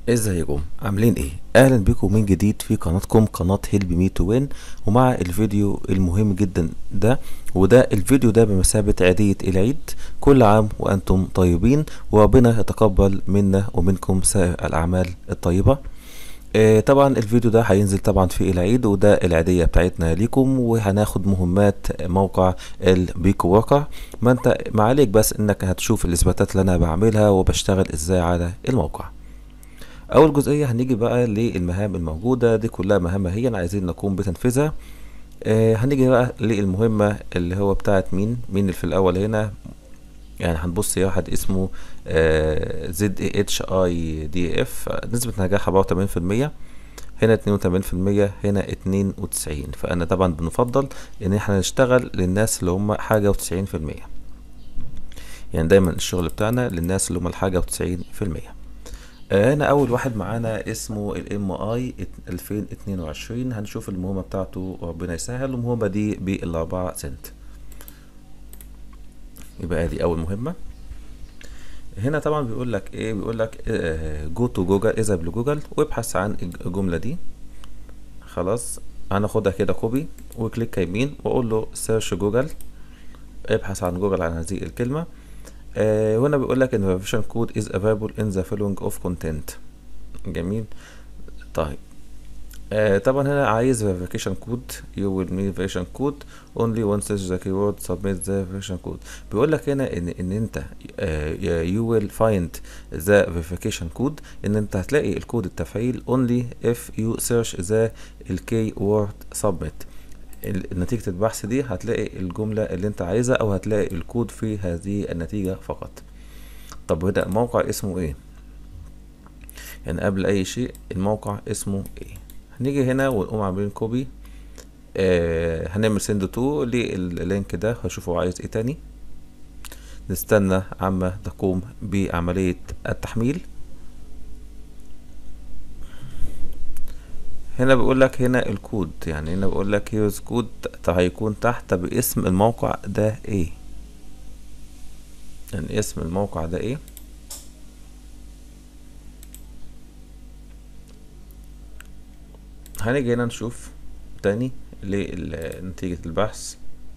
ازيكم عاملين ايه اهلا بكم من جديد في قناتكم قناة هيلب مي تو وين ومع الفيديو المهم جدا ده وده الفيديو ده بمثابة عيدية العيد كل عام وانتم طيبين وربنا يتقبل منا ومنكم سائر الاعمال الطيبة آه طبعا الفيديو ده هينزل طبعا في العيد وده العيدية بتاعتنا ليكم وهناخد مهمات موقع البيكو وركر ما انت ما عليك بس انك هتشوف الاثباتات اللي انا بعملها وبشتغل ازاي على الموقع اول جزئيه هنيجي بقى للمهام الموجوده دي كلها مهام هي عايزين نقوم بتنفيذها آه هنيجي بقى للمهمه اللي هو بتاعت مين مين اللي في الاول هنا يعني هنبص يا واحد اسمه زد اتش اي دي اف نسبه نجاح 84% هنا 82% هنا 92 فانا طبعا بنفضل ان احنا نشتغل للناس اللي هم حاجه وتسعين في المية يعني دايما الشغل بتاعنا للناس اللي هم الحاجه وتسعين في المية هنا اول واحد معانا اسمه الام اي 2022 هنشوف المهمه بتاعته وربنا يسهل المهمه دي بالاربعة سنت يبقى ادي اول مهمه هنا طبعا بيقول لك ايه بيقول لك جو تو جوجل اذهب لجوجل وابحث عن الجمله دي خلاص هناخدها كده كوبي وكليك يمين واقول له سيرش جوجل ابحث عن جوجل عن هذه الكلمه آه هنا بيقول لك ان verification code is available in the following of content جميل طيب آه طبعا هنا عايز verification code you will need verification code only once the keyword submit the verification code بيقول لك هنا ان ان انت آه you will find the verification code ان انت هتلاقي الكود التفعيل only if you search the keyword submit نتيجة البحث دي هتلاقي الجملة اللي انت عايزها او هتلاقي الكود في هذه النتيجة فقط طب هنا الموقع اسمه ايه يعني قبل اي شيء الموقع اسمه ايه هنيجي هنا ونقوم عاملين كوبي آه هنعمل سند تو لللينك ده هشوفه عايز ايه تاني نستنى عما تقوم بعملية التحميل هنا بيقول لك هنا الكود يعني هنا بيقول لك هيوز كود هيكون تحت باسم الموقع ده ايه يعني اسم الموقع ده ايه هنيجي هنا نشوف تاني لنتيجة البحث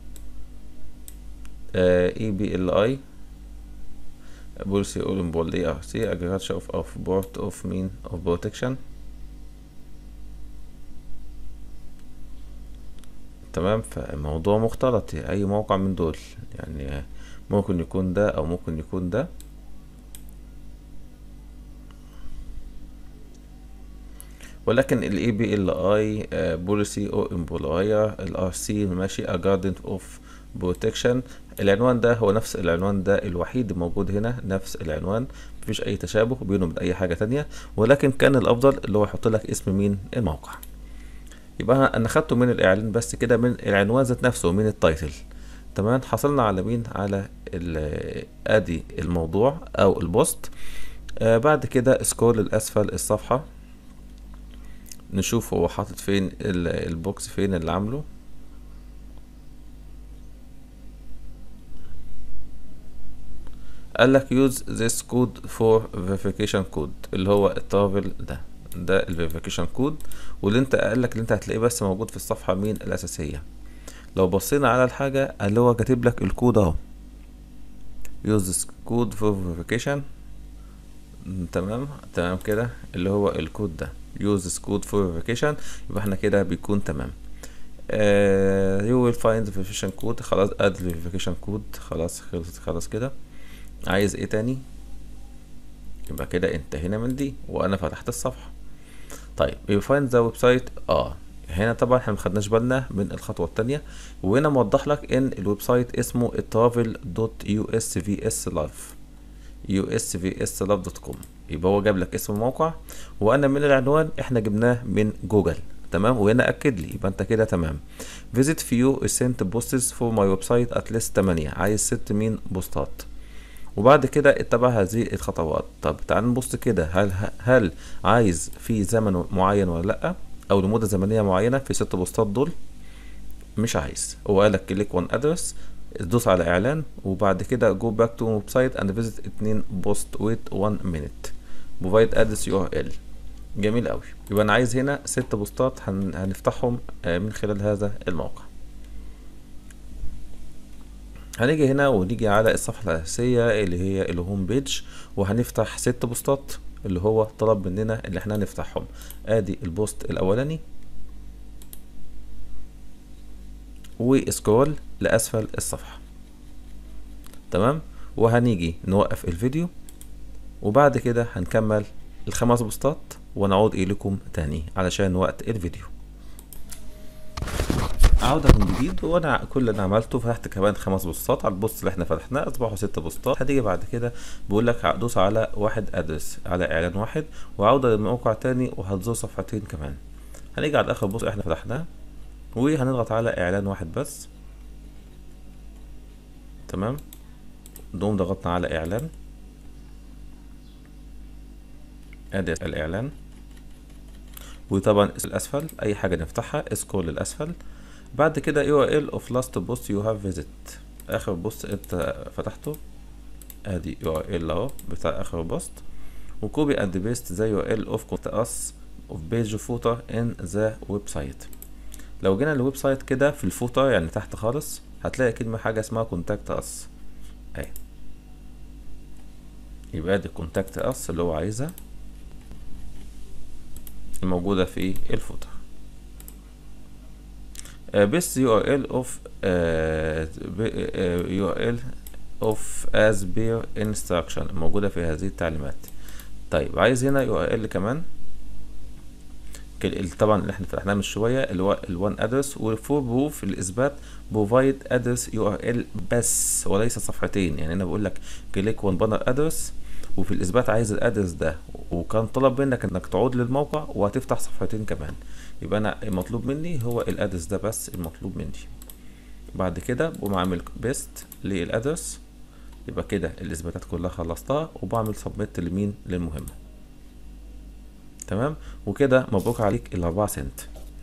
اي بي ال اي بولسي اولن بول دي ار سي اجريجاتشن اوف اوف بورت اوف مين اوف بروتكشن تمام فالموضوع مختلط اي موقع من دول يعني ممكن يكون ده او ممكن يكون ده ولكن الاي بي ال اي بوليسي او امبلوير الار سي ماشي اجاردنت اوف بروتكشن العنوان ده هو نفس العنوان ده الوحيد موجود هنا نفس العنوان مفيش اي تشابه بينه وبين اي حاجه تانية ولكن كان الافضل اللي هو يحط لك اسم مين الموقع يبقى انا خدته من الاعلان بس كده من العنوان ذات نفسه من التايتل تمام حصلنا على مين على ادي الموضوع او البوست آه بعد كده سكرول لاسفل الصفحه نشوف هو حاطط فين البوكس فين اللي عامله قال لك use this code for verification code اللي هو الترافل ده ده الفيريفيكيشن كود واللي انت قال لك اللي انت هتلاقيه بس موجود في الصفحه مين الاساسيه لو بصينا على الحاجه اللي هو كاتب لك الكود اهو use this code for verification تمام تمام كده اللي هو الكود ده use this code for verification يبقى احنا كده بيكون تمام uh, you will find the verification code خلاص add verification code خلاص خلصت خلاص كده عايز ايه تاني يبقى كده انتهينا من دي وانا فتحت الصفحه طيب you find the website اه هنا طبعا احنا مخدناش بالنا من الخطوه التانية وهنا موضح لك ان الويب سايت اسمه travel.usvslive usvslive.com يبقى هو جاب لك اسم الموقع وانا من العنوان احنا جبناه من جوجل تمام وهنا اكد لي يبقى انت كده تمام visit few sent posts for my website at least 8 عايز ست مين بوستات وبعد كده اتبع هذه الخطوات طب تعال نبص كده هل هل عايز في زمن معين ولا لا او لمده زمنيه معينه في ست بوستات دول مش عايز هو قال لك كليك وان ادرس دوس على اعلان وبعد كده جو باك تو ويب سايت اند فيزيت اتنين بوست ويت 1 مينيت provide address URL جميل قوي يبقى انا عايز هنا ست بوستات هن... هنفتحهم آه، من خلال هذا الموقع هنيجي هنا ونيجي على الصفحة الأساسية اللي هي الهوم بيج وهنفتح ست بوستات اللي هو طلب مننا اللي احنا نفتحهم ادي البوست الأولاني وسكرول لأسفل الصفحة تمام وهنيجي نوقف الفيديو وبعد كده هنكمل الخمس بوستات ونعود إليكم تاني علشان وقت الفيديو عودة من جديد وانا كل اللي انا عملته فتحت كمان خمس بوستات على البوست اللي احنا فتحناه اصبحوا ست بوستات هتيجي بعد كده بيقول لك هتدوس على واحد ادرس على اعلان واحد وعودة للموقع تاني وهتزور صفحتين كمان هنيجي على اخر بوست احنا فتحناه وهنضغط على اعلان واحد بس تمام نقوم ضغطنا على اعلان ادي الاعلان وطبعا الاسفل اي حاجه نفتحها اسكرول للاسفل بعد كده URL of last post you have visit اخر بوست انت فتحته ادي URL اهو بتاع اخر بوست وكوبي اند بيست زي URL of contact us of page footer in the website لو جينا الويب سايت كده في الفوتر يعني تحت خالص هتلاقي كلمة حاجة اسمها contact us اهي يبقى دي contact us اللي هو عايزها الموجودة في الفوتر بس URL of URL of as per instruction موجودة في هذه التعليمات طيب عايز هنا URL كمان طبعا اللي احنا فتحناه من شويه اللي هو الوان ادرس وفور بروف الاثبات بروفايد ادرس يو ار ال بس وليس صفحتين يعني انا بقول لك كليك وان بانر ادرس وفي الاثبات عايز الادرس ده وكان طلب منك انك تعود للموقع وهتفتح صفحتين كمان يبقى انا المطلوب مني هو الادرس ده بس المطلوب مني بعد كده بقوم عامل بيست للادرس يبقى كده الاثباتات كلها خلصتها وبعمل سبميت لمين للمهمه تمام وكده مبروك عليك الأربعة سنت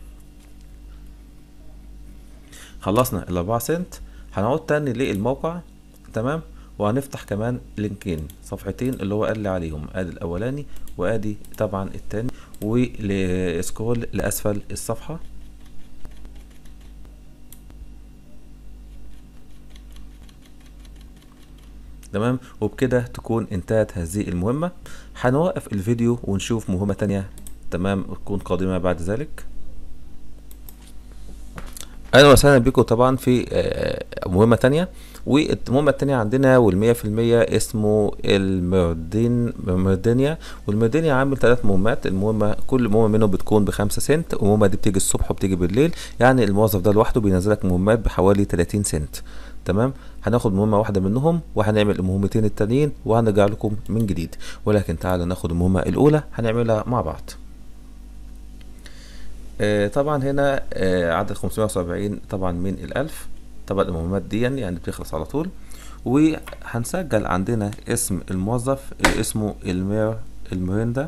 خلصنا الأربعة سنت هنعود تاني للموقع تمام وهنفتح كمان لينكين صفحتين اللي هو قال لي عليهم ادي الاولاني وادي طبعا التاني وسكرول لاسفل الصفحه تمام وبكده تكون انتهت هذه المهمة هنوقف الفيديو ونشوف مهمة تانية تمام تكون قادمة بعد ذلك اهلا وسهلا بكم طبعا في مهمة تانية والمهمة التانية عندنا والمية في المية اسمه المردين مردينيا والمردينيا عامل ثلاث مهمات المهمة كل مهمة منهم بتكون بخمسة سنت والمهمة دي بتيجي الصبح وبتيجي بالليل يعني الموظف ده لوحده بينزلك مهمات بحوالي 30 سنت تمام هناخد مهمة واحدة منهم وهنعمل المهمتين التانيين وهنرجع لكم من جديد ولكن تعالى ناخد المهمة الأولى هنعملها مع بعض آه طبعا هنا آه عدد 570 طبعا من الألف طبعا المهمات دي يعني بتخلص على طول وهنسجل عندنا اسم الموظف اللي اسمه المير الميرندا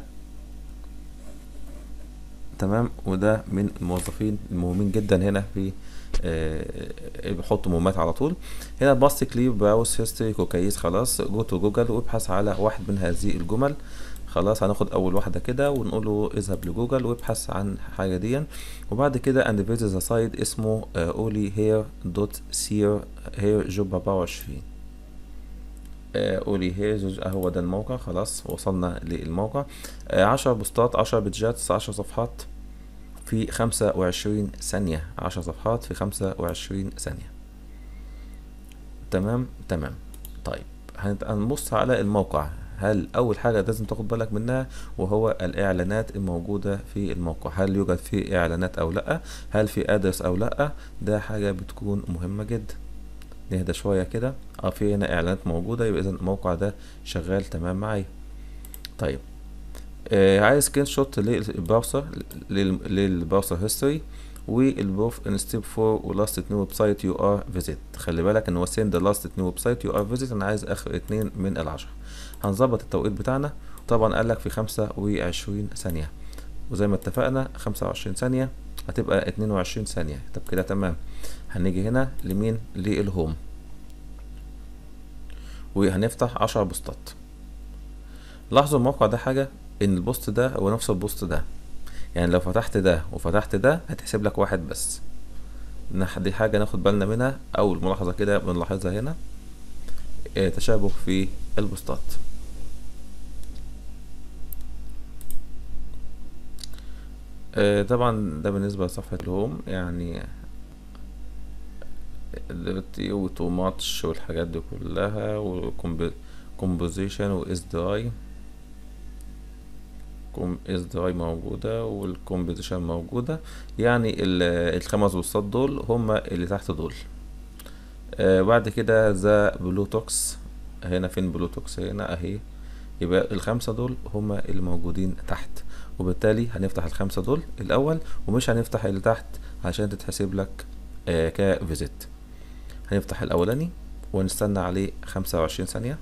تمام وده من الموظفين المهمين جدا هنا في آه بحط مهمات على طول هنا باص كليب براوس هيستوري كوكايس خلاص جو تو جوجل وابحث على واحد من هذه الجمل خلاص هناخد اول واحده كده ونقول له اذهب لجوجل وابحث عن حاجه دي وبعد كده اند فيزيت ذا سايت اسمه اولي هير دوت سير هير جوب 24 اولي هير هو ده الموقع خلاص وصلنا للموقع عشر بوستات عشر بيتجات عشر صفحات في خمسة وعشرين ثانية عشر صفحات في خمسة وعشرين ثانية تمام تمام طيب هنبص على الموقع هل اول حاجه لازم تاخد بالك منها وهو الاعلانات الموجوده في الموقع هل يوجد فيه اعلانات او لا هل في ادرس او لا ده حاجه بتكون مهمه جدا نهدى شويه كده اه في هنا اعلانات موجوده يبقى اذا الموقع ده شغال تمام معايا طيب آه عايز سكرين شوت للبراوسر للبراوسر هيستوري والبروف ان ستيب 4 ولاست اتنين ويب سايت يو ار فيزيت خلي بالك ان هو سند لاست اتنين ويب سايت يو ار فيزيت انا عايز اخر اتنين من العشرة هنظبط التوقيت بتاعنا طبعا قال لك في خمسة وعشرين ثانية وزي ما اتفقنا خمسة وعشرين ثانية هتبقى اتنين وعشرين ثانية طب كده تمام هنيجي هنا لمين للهوم وهنفتح عشر بوستات لاحظوا الموقع ده حاجة ان البوست ده هو نفس البوست ده يعني لو فتحت ده وفتحت ده هتحسب لك واحد بس نح- دي حاجة ناخد بالنا منها أول ملاحظة كده بنلاحظها هنا آه، تشابه في البوستات آه، طبعا ده بالنسبة لصفحة الهوم يعني دلوقتي وتو ماتش والحاجات دي كلها وكومبوزيشن واس دي اي كوم اس دي اي موجودة والكومبوزيشن موجودة يعني ال- الخمس بوستات دول هما اللي تحت دول آه بعد كده ذا بلوتوكس هنا فين بلوتوكس هنا اهي يبقى الخمسة دول هما اللي موجودين تحت وبالتالي هنفتح الخمسة دول الأول ومش هنفتح اللي تحت عشان تتحسب لك آه كفيزيت هنفتح الأولاني ونستنى عليه خمسة وعشرين ثانية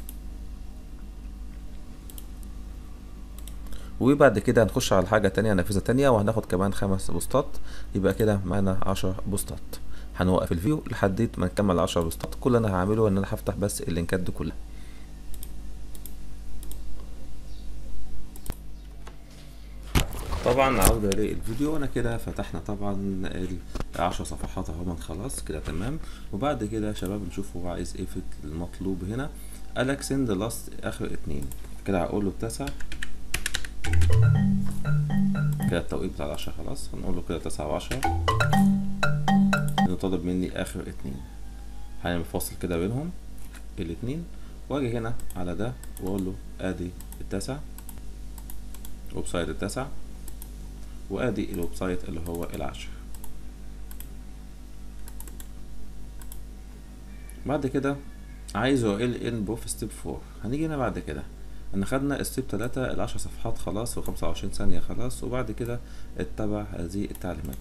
وبعد كده هنخش على حاجة تانية نافذة تانية وهناخد كمان خمس بوستات يبقى كده معانا عشر بوستات هنوقف الفيديو لحد ما نكمل عشر بوستات كل اللي انا هعمله ان انا هفتح بس اللينكات دي كلها طبعا عودة للفيديو انا كده فتحنا طبعا العشر صفحات اهو خلاص كده تمام وبعد كده يا شباب نشوف هو عايز ايه في المطلوب هنا قالك سند لاست اخر اتنين كده هقول له التاسع كده التوقيت بتاع العشرة خلاص هنقول له كده تسعة وعشرة انه طالب مني اخر اتنين هنعمل فاصل كده بينهم الاتنين واجي هنا على ده واقول له ادي التاسع ويب سايت التاسع وادي الويب سايت اللي هو العاشر بعد كده عايز ال ان بو في ستيب فور هنيجي هنا بعد كده ان خدنا ستيب تلاتة العشر صفحات خلاص وخمسة وعشرين ثانية خلاص وبعد كده اتبع هذه التعليمات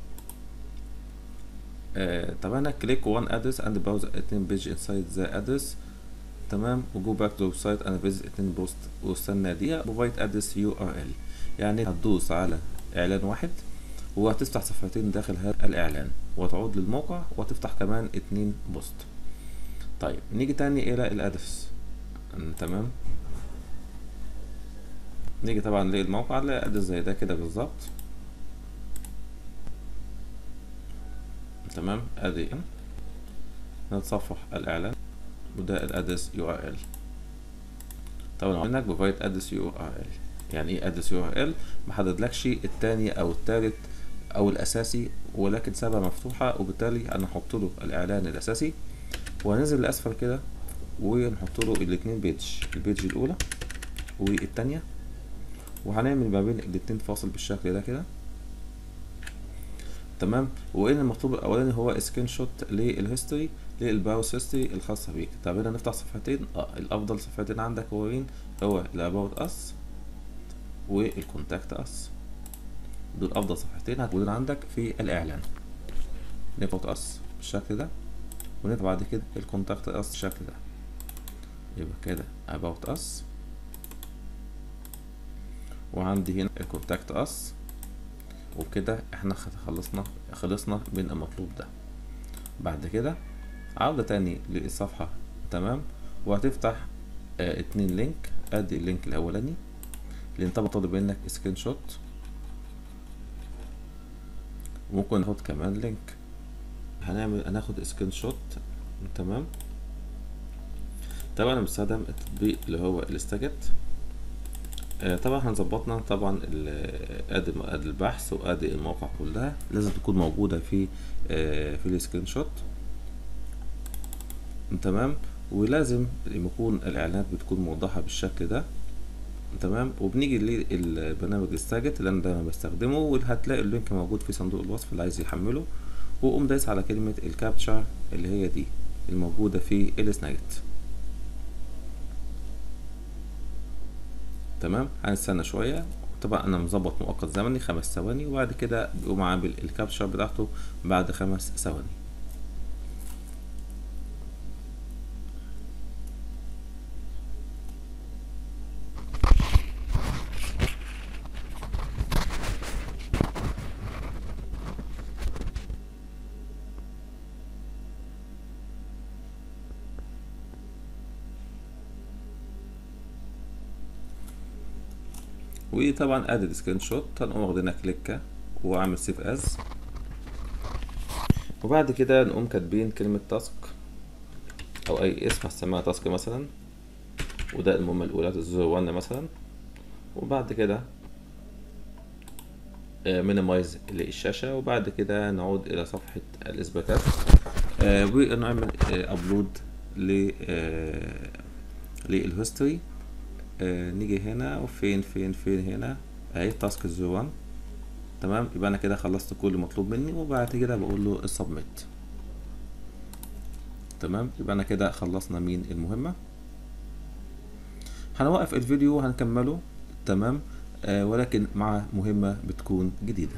آه طب انا كليك وان ادرس اند براوز اتنين بيج انسايد ذا ادرس تمام وجو باك تو ويب سايت انا فيزيت اتنين بوست واستنى دقيقة بروفايد ادرس يو ار ال يعني هتدوس على اعلان واحد وهتفتح صفحتين داخل هذا الاعلان وتعود للموقع وتفتح كمان اتنين بوست طيب نيجي تاني الى الادرس تمام نيجي طبعا للموقع نلاقي ادرس زي ده كده بالظبط تمام ادي نتصفح الاعلان وده الادرس يو ار ال طبعا هناك بروفايد ادرس يو ار ال يعني ايه ادرس يو ار ال محددلكش التاني او التالت او الاساسي ولكن سابها مفتوحة وبالتالي انا هحط له الاعلان الاساسي وهننزل لاسفل كده ونحط له الاتنين بيج البيج الاولى والتانية وهنعمل ما بين الاتنين فاصل بالشكل ده كده تمام وان المطلوب الاولاني هو سكرين شوت للهيستوري للباوس هيستوري الخاصه بيك طب هنا نفتح صفحتين اه الافضل صفحتين عندك هو مين هو الاباوت اس والكونتاكت اس دول افضل صفحتين هتكون عندك في الاعلان نفتح اس بالشكل ده ونفتح بعد كده الكونتاكت اس بالشكل ده يبقى كده about us وعندي هنا الكونتاكت اس وبكده احنا خلصنا خلصنا من المطلوب ده بعد كده عودة تاني للصفحة تمام وهتفتح اه اتنين لينك ادي اللينك الاولاني لان طبعا طالب منك سكرين شوت ممكن ناخد كمان لينك هنعمل هناخد سكرين شوت تمام طبعا انا بستخدم التطبيق اللي هو الاستاجت آه طبعا هنظبطنا طبعا ادي ادي البحث وادي المواقع كلها لازم تكون موجوده في آه في السكرين شوت تمام ولازم يكون الاعلانات بتكون موضحه بالشكل ده تمام وبنيجي للبرنامج الاستاجت اللي انا دايما بستخدمه وهتلاقي اللينك موجود في صندوق الوصف اللي عايز يحمله وقوم دايس على كلمه الكابتشر اللي هي دي الموجوده في السناجت تمام هنستنى شويه طبعا انا مظبط مؤقت زمني خمس ثواني وبعد كده بيقوم عامل الكابتشر بتاعته بعد خمس ثواني وطبعا ادد سكرين شوت هنقوم واخدينها كليكه واعمل سيف از وبعد كده نقوم كاتبين كلمة تاسك أو أي اسم هسميها تاسك مثلا وده المهمة الأولى زيرو وان مثلا وبعد كده مينيمايز للشاشة وبعد كده نعود إلى صفحة الإثباتات آه، ونعمل أبلود ل للهيستوري نيجي هنا وفين فين فين هنا أهي تاسك زيرو وان تمام يبقى انا كده خلصت كل مطلوب مني وبعد كده بقول له السبميت تمام يبقى انا كده خلصنا مين المهمه هنوقف الفيديو وهنكمله تمام آه ولكن مع مهمه بتكون جديده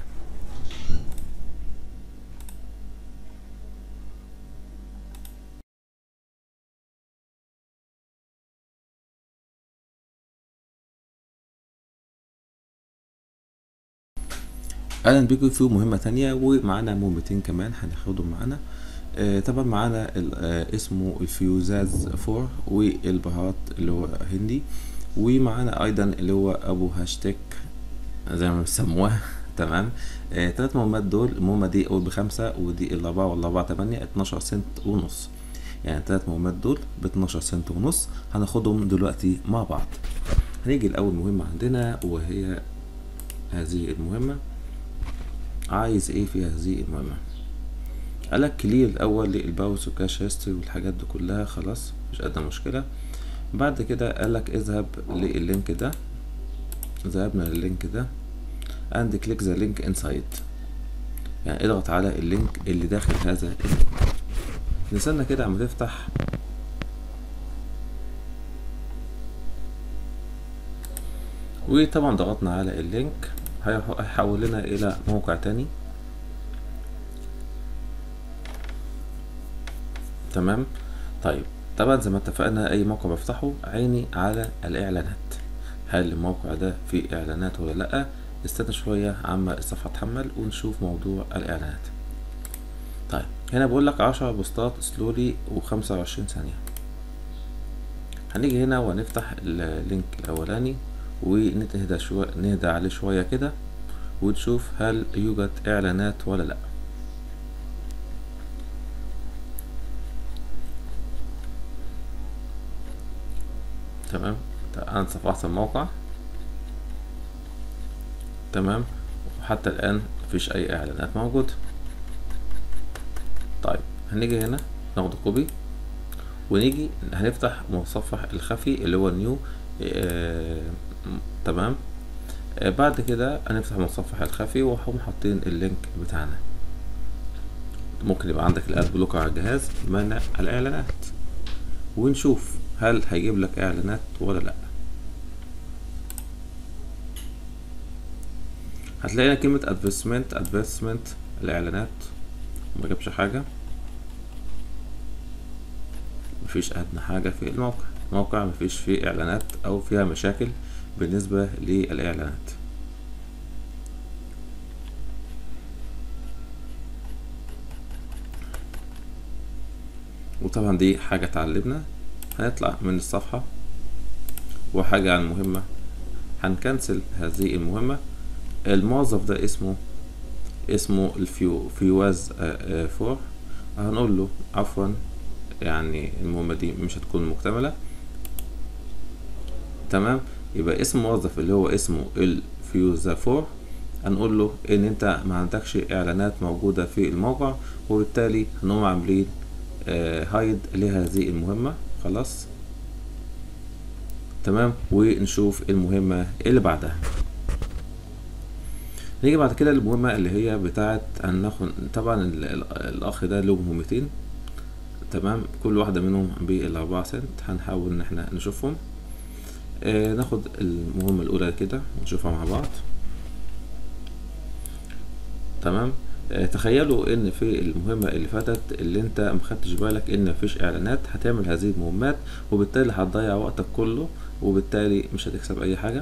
اهلا بيكم في مهمة تانية ومعانا مهمتين كمان هناخدهم معانا آه طبعا معانا آه اسمه الفيوزاز فور والبهارات اللي هو هندي ومعانا ايضا اللي هو ابو هاشتاج زي ما بيسموها تمام آه تلات مهمات دول المهمة دي اول بخمسة ودي الاربعة والاربعة تمانية اتناشر سنت ونص يعني تلات مهمات دول باتناشر سنت ونص هناخدهم دلوقتي مع بعض هنيجي لأول مهمة عندنا وهي هذه المهمة عايز ايه في هذه المهمة قالك كلير الاول للباوس وكاش هيستوري والحاجات دي كلها خلاص مش قد مشكلة بعد كده قالك اذهب لللينك ده ذهبنا لللينك ده and click the link inside يعني اضغط على اللينك اللي داخل هذا اللينك نستنى كده عم تفتح وطبعا ضغطنا على اللينك هيحول لنا الى موقع تاني تمام طيب طبعا زي ما اتفقنا اي موقع بفتحه عيني على الاعلانات هل الموقع ده فيه اعلانات ولا لا استنى شوية عما الصفحة تحمل ونشوف موضوع الاعلانات طيب هنا بقول لك عشرة بوستات سلولي وخمسة وعشرين ثانية هنيجي هنا ونفتح اللينك الاولاني ونهدى شوية نهدى عليه شوية كده ونشوف هل يوجد إعلانات ولا لأ تمام أنا صفحت الموقع تمام وحتى الآن مفيش أي إعلانات موجودة طيب هنيجي هنا ناخد كوبي ونيجي هنفتح متصفح الخفي اللي هو نيو آه تمام آه بعد كده هنفتح المتصفح الخفي وهم حاطين اللينك بتاعنا ممكن يبقى عندك الاد بلوكر على الجهاز مانع الاعلانات ونشوف هل هيجيب لك اعلانات ولا لا هتلاقي هنا كلمة ادفيرسمنت ادفيرسمنت الاعلانات ما جابش حاجة مفيش ادنى حاجة في الموقع موقع مفيش فيه اعلانات او فيها مشاكل بالنسبة للاعلانات وطبعا دي حاجة اتعلمنا هنطلع من الصفحة وحاجة عن المهمة هنكنسل هذه المهمة الموظف ده اسمه اسمه الفيو فيواز فور هنقول له عفوا يعني المهمة دي مش هتكون مكتملة تمام يبقى اسم موظف اللي هو اسمه الفيوزا فور هنقول له ان انت ما عندكش اعلانات موجودة في الموقع وبالتالي هنقوم عاملين هايد لهذه المهمة خلاص تمام ونشوف المهمة اللي بعدها نيجي بعد كده المهمة اللي هي بتاعت هناخد طبعا الأخ ده له مهمتين تمام كل واحدة منهم بالأربعة سنت هنحاول إن احنا نشوفهم آه ناخد المهمة الأولى كده ونشوفها مع بعض تمام آه تخيلوا ان في المهمة اللي فاتت اللي انت مخدتش بالك ان مفيش اعلانات هتعمل هذه المهمات وبالتالي هتضيع وقتك كله وبالتالي مش هتكسب اي حاجة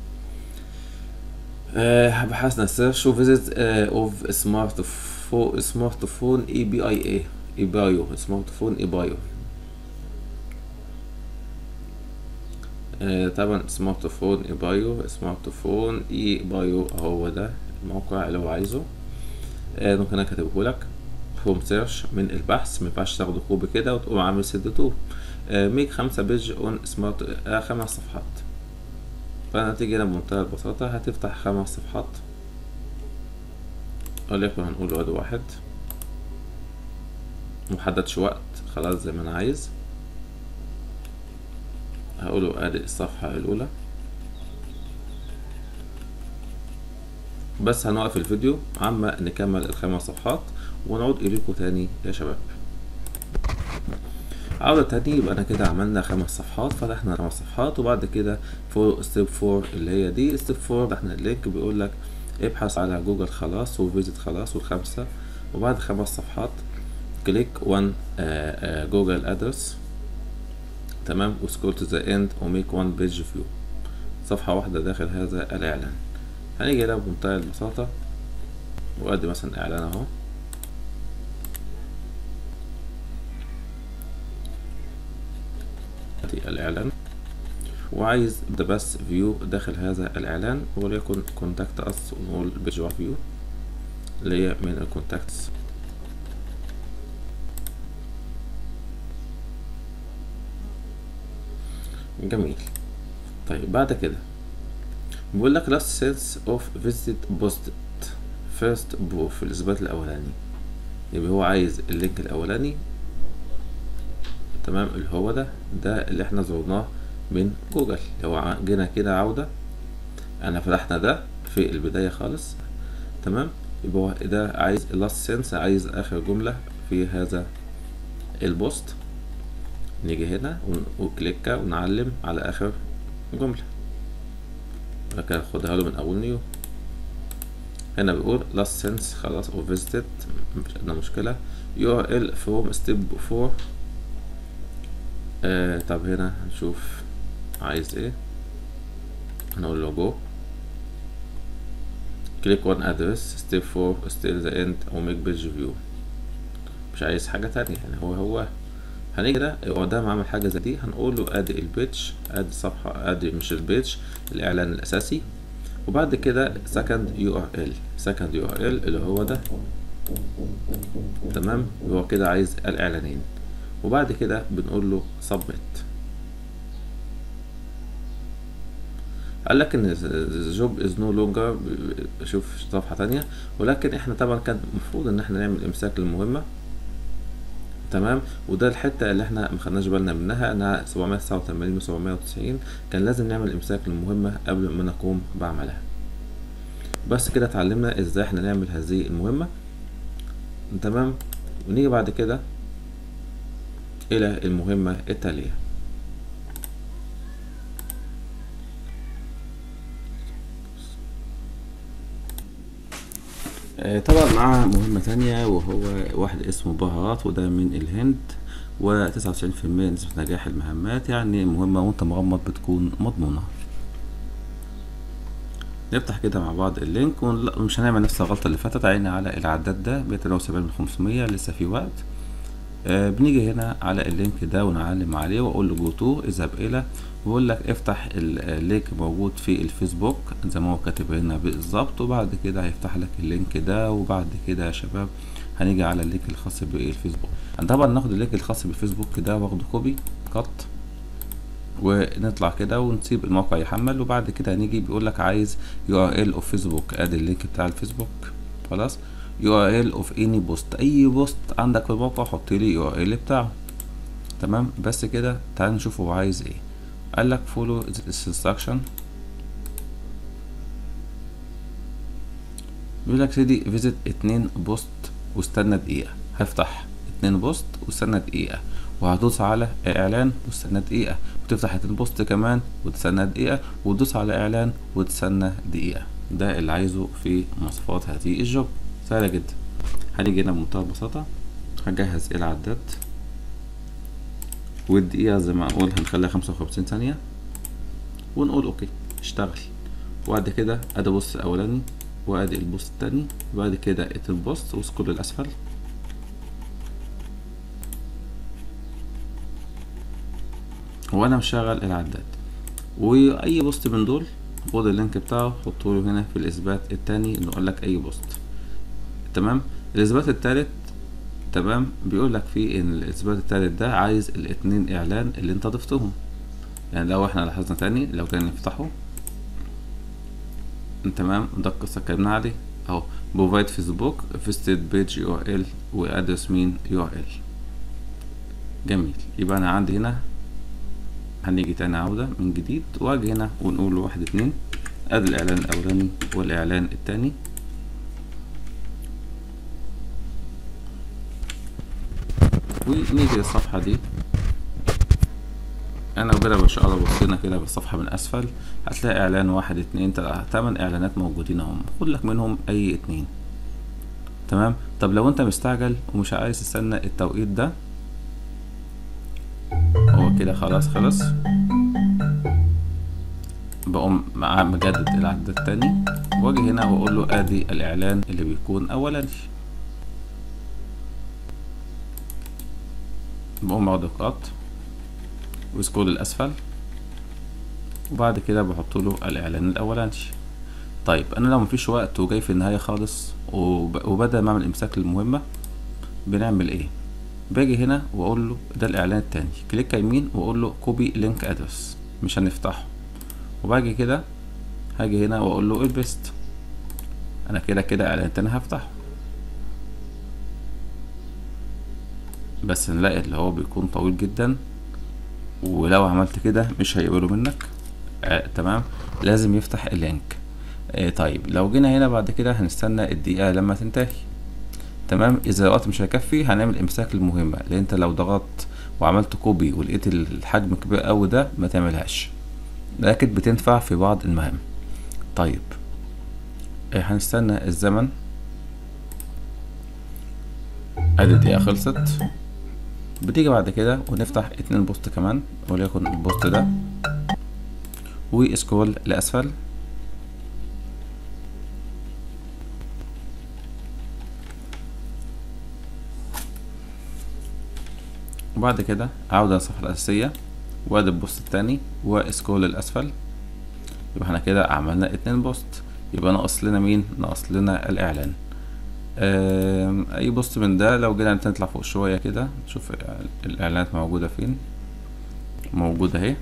آه بحثنا سيرش وفيزيت اوف سمارت فو سمارت فون اي بي اي اي اي بايو سمارت فون اي بايو آه طبعا سمارت فون اي بايو سمارت فون اي بايو هو ده الموقع اللي هو عايزه آه ممكن انا كاتبه لك فروم سيرش من البحث مينفعش تاخده كوبي كده وتقوم عامل سد تو آه ميك خمسة بيج اون سمارت آه خمس صفحات فانا تيجي هنا بمنتهى البساطة هتفتح خمس صفحات وليكن هنقول ادي واحد محددش وقت خلاص زي ما انا عايز هقوله ادي الصفحة الاولى بس هنوقف الفيديو عما نكمل الخمس صفحات ونعود اليكم تاني يا شباب عودة تاني يبقى انا كده عملنا خمس صفحات فتحنا خمس صفحات وبعد كده فور ستيب فور اللي هي دي ستيب فور فتحنا اللينك بيقول لك ابحث على جوجل خلاص وفيزيت خلاص والخمسة وبعد خمس صفحات كليك وان جوجل ادرس تمام وسكول تو ذا اند وميك وان بيج فيو صفحة واحدة داخل هذا الإعلان هنيجي هنا بمنتهى البساطة وأدي مثلا إعلان أهو أدي الإعلان وعايز ده بس فيو داخل هذا الإعلان وليكن كونتاكت أس ونقول بيج فيو اللي هي من الكونتاكتس جميل طيب بعد كده بيقول لك last sense of visit posted first proof في الإثبات الأولاني يبقى هو عايز اللينك الأولاني تمام اللي هو ده ده اللي احنا زرناه من جوجل لو جينا كده عودة أنا فتحنا ده في البداية خالص تمام يبقى هو ده عايز last sense عايز آخر جملة في هذا البوست نيجي هنا وكليكة ونعلم على آخر جملة لكن هاخدها له من أول نيو هنا بيقول last sense خلاص و visited مفيش أدنى مشكلة URL from step 4 آه طب هنا هنشوف عايز ايه هنقول له جو click one address step 4 still the end و make page view مش عايز حاجة تانية يعني هو هو هنيجي ده هو ده عامل حاجة زي دي هنقول له ادي البيتش ادي الصفحة ادي مش البيتش الاعلان الاساسي وبعد كده second URL second URL اللي هو ده تمام هو كده عايز الاعلانين وبعد كده بنقول له submit قال لك ان job is no longer شوف صفحة تانية ولكن احنا طبعا كان المفروض ان احنا نعمل امساك للمهمة تمام وده الحته اللي احنا ما خدناش بالنا منها انها 789 و 790 كان لازم نعمل امساك للمهمه قبل ما نقوم بعملها بس كده اتعلمنا ازاي احنا نعمل هذه المهمه تمام ونيجي بعد كده الى المهمه التاليه طبعا معاه مهمة تانية وهو واحد اسمه بهارات وده من الهند وتسعة وتسعين في المية نسبة نجاح المهمات يعني مهمة وانت مغمض بتكون مضمونة نفتح كده مع بعض اللينك ومش هنعمل نفس الغلطة اللي فاتت عيني على العداد ده مية وسبعين من خمسمية لسه في وقت آه بنيجي هنا على اللينك ده ونعلم عليه واقول له جو تو اذهب الى بيقول لك افتح اللينك موجود في الفيسبوك زي ما هو كاتب هنا بالظبط وبعد كده هيفتح لك اللينك ده وبعد كده يا شباب هنيجي على اللينك الخاص بالفيسبوك طبعا ناخد اللينك الخاص بالفيسبوك ده واخده كوبي كات ونطلع كده ونسيب الموقع يحمل وبعد كده هنيجي بيقول لك عايز يو ار ال اوف فيسبوك ادي اللينك بتاع الفيسبوك خلاص يو ار ال اوف اني بوست اي بوست عندك في الموقع حط لي يو ار ال بتاعه تمام بس كده تعال نشوف هو عايز ايه قال لك follow this instruction بيقول لك سيدي فيزيت اتنين بوست واستنى دقيقة هفتح اتنين بوست واستنى دقيقة وهدوس على اعلان واستنى دقيقة وتفتح اتنين بوست كمان وتستنى دقيقة وتدوس على اعلان وتستنى دقيقة ده اللي عايزه في مواصفات هذه الجوب سهلة جدا هنيجي هنا بمنتهى البساطة هجهز العداد والدقيقة زي ما اقول هنخليها خمسة وخمسين ثانية ونقول اوكي اشتغل وبعد كده ادي بوست اولاني وادي البوست التاني وبعد كده ات البوست وسكرول للاسفل وانا مشغل العداد واي بوست من دول خد اللينك بتاعه حطه له هنا في الاثبات التاني انه قال لك اي بوست تمام الاثبات التالت تمام بيقول لك فيه ان الاثبات التالت ده عايز الاتنين اعلان اللي انت ضفتهم يعني لو احنا لاحظنا تاني لو كان نفتحه تمام ده القصة اتكلمنا عليه اهو بروفايد فيسبوك فيستد بيج يو ار ال وادرس مين يو ار ال جميل يبقى انا عندي هنا هنيجي تاني عودة من جديد واجي هنا ونقول له واحد اتنين ادي الاعلان الاولاني والاعلان التاني ونيجي للصفحة دي انا وكده بشقلب بصينا كده بالصفحة من اسفل هتلاقي اعلان واحد اتنين تلاتة تمن اعلانات موجودين اهم خد لك منهم اي اتنين تمام طب لو انت مستعجل ومش عايز تستنى التوقيت ده هو كده خلاص خلص بقوم مع مجدد العدد التاني واجي هنا واقول له ادي الاعلان اللي بيكون اولاني بقوم واخد القط وسكول الاسفل وبعد كده بحط له الاعلان الاولاني طيب انا لو مفيش وقت وجاي في النهايه خالص وب... وبدل ما اعمل امساك للمهمه بنعمل ايه باجي هنا واقول له ده الاعلان التاني كليك يمين واقول له كوبي لينك ادرس مش هنفتحه وباجي كده هاجي هنا واقول له البست انا كده كده اعلان تاني هفتحه بس نلاقي اللي هو بيكون طويل جدا ولو عملت كده مش هيقبله منك آه تمام لازم يفتح اللينك آه طيب لو جينا هنا بعد كده هنستنى الدقيقة لما تنتهي تمام اذا الوقت مش هيكفي هنعمل امساك للمهمة لان انت لو ضغطت وعملت كوبي ولقيت الحجم كبير قوي ده ما تعملهاش لكن بتنفع في بعض المهام طيب آه هنستنى الزمن ادي الدقيقة خلصت بتيجي بعد كده ونفتح اتنين بوست كمان وليكن البوست ده وسكرول لأسفل وبعد كده عودة للصفحة الأساسية وادي البوست التاني وسكرول للأسفل يبقى احنا كده عملنا اتنين بوست يبقى ناقص لنا مين ناقص لنا الإعلان اي بوست من ده لو جينا نطلع فوق شويه كده نشوف الاعلانات موجوده فين موجوده اهي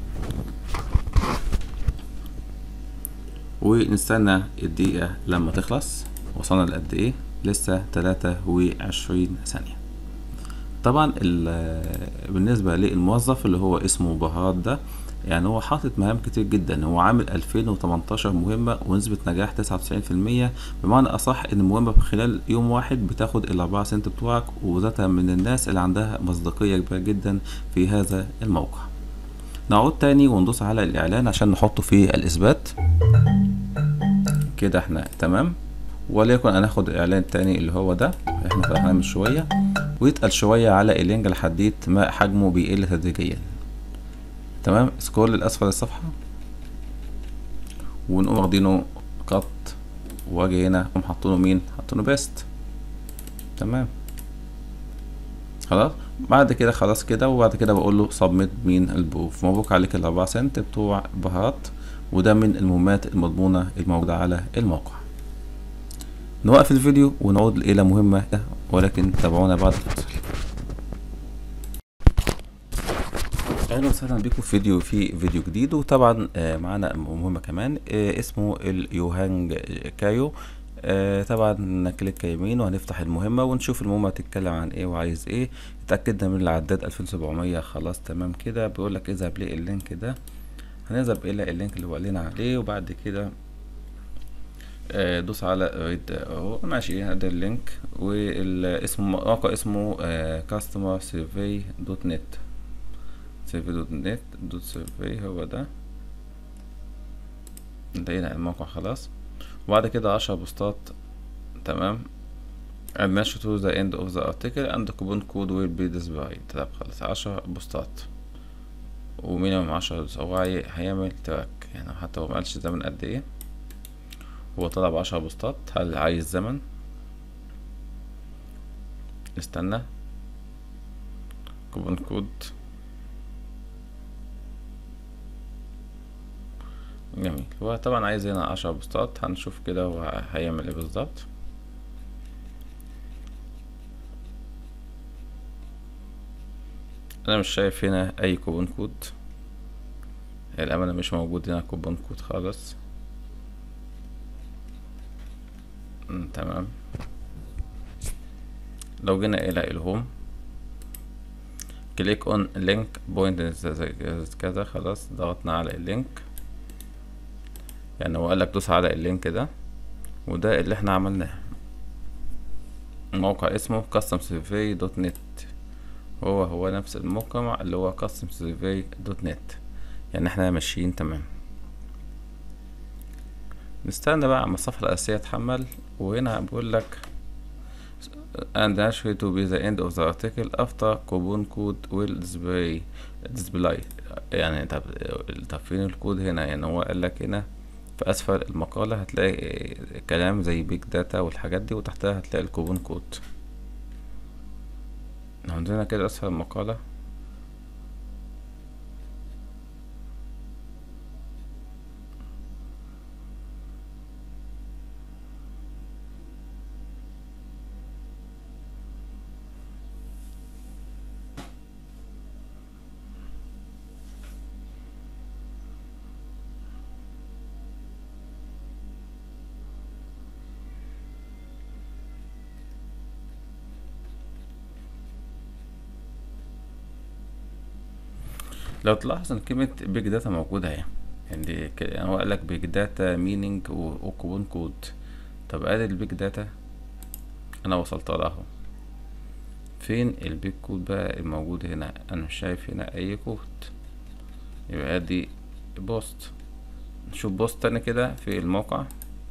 ونستنى الدقيقه لما تخلص وصلنا لقد ايه لسه تلاتة وعشرين ثانيه طبعا بالنسبه للموظف اللي هو اسمه بهارات ده يعني هو حاطط مهام كتير جدا هو عامل 2018 مهمة ونسبة نجاح 99% بمعنى أصح إن المهمة خلال يوم واحد بتاخد الأربعة سنت بتوعك وذاتها من الناس اللي عندها مصداقية كبيرة جدا في هذا الموقع نعود تاني وندوس على الإعلان عشان نحطه في الإثبات كده احنا تمام وليكن هناخد الإعلان التاني اللي هو ده احنا فتحناه من شوية ويتقل شوية على اللينك لحد ما حجمه بيقل تدريجيا تمام سكرول لاسفل الصفحه ونقوم واخدينه قط واجي هنا نقوم حاطينه مين حاطينه بيست تمام خلاص بعد كده خلاص كده وبعد كده بقول له سبميت مين البروف مبروك عليك الاربعة سنت بتوع بهارات وده من المهمات المضمونة الموجودة على الموقع نوقف الفيديو ونعود إلى مهمة ولكن تابعونا بعد الفاصل اهلا وسهلا بكم في فيديو في فيديو جديد وطبعا آه معانا مهمه كمان آه اسمه اليوهانج كايو آه طبعا نكليك يمين وهنفتح المهمه ونشوف المهمه تتكلم عن ايه وعايز ايه اتاكدنا من العداد 2700 خلاص تمام كده بيقول لك اذهب للينك ده هنذهب الى اللينك اللي قلنا عليه وبعد كده آه دوس على ريد اهو ماشي هذا اللينك والاسم موقع اسمه كاستمر سيرفي دوت نت سيرفي دوت نت دوت سيرفي هو ده انتهينا الموقع خلاص وبعد كده عشرة بوستات تمام and match to the end of the article and the coupon code will be displayed طب خلاص عشرة بوستات ومينيمم عشرة هو هيعمل تراك يعني حتى هو مقالش زمن قد ايه هو طلب عشرة بوستات هل عايز زمن نستنى كوبون كود جميل هو طبعا عايز هنا عشرة بوستات هنشوف كده هو هيعمل ايه بالظبط انا مش شايف هنا اي كوبون كود الامانة مش موجود هنا كوبون كود خالص مم، تمام لو جينا الى الهوم كليك اون لينك بوينت كذا خلاص ضغطنا على اللينك يعني هو قالك دوس على اللينك ده وده اللي احنا عملناه الموقع اسمه customsurvey.net هو هو نفس الموقع اللي هو customsurvey.net يعني احنا ماشيين تمام نستنى بقى اما الصفحة الأساسية تحمل وهنا بيقول لك and actually to be the end of the article after coupon code will display display يعني طب طب فين الكود هنا يعني هو قال لك هنا في أسفل المقالة هتلاقي كلام زي بيج داتا والحاجات دي وتحتها هتلاقي الكوبون كود عندنا كده أسفل المقالة لو تلاحظ ان كلمة بيج داتا موجودة اهي يعني ك- يعني هو قالك بيج داتا مينينج وكوبون كود طب ادي البيج داتا انا وصلت لها اهو فين البيج كود بقى الموجود هنا انا مش شايف هنا اي كود يبقى ادي بوست نشوف بوست تاني كده في الموقع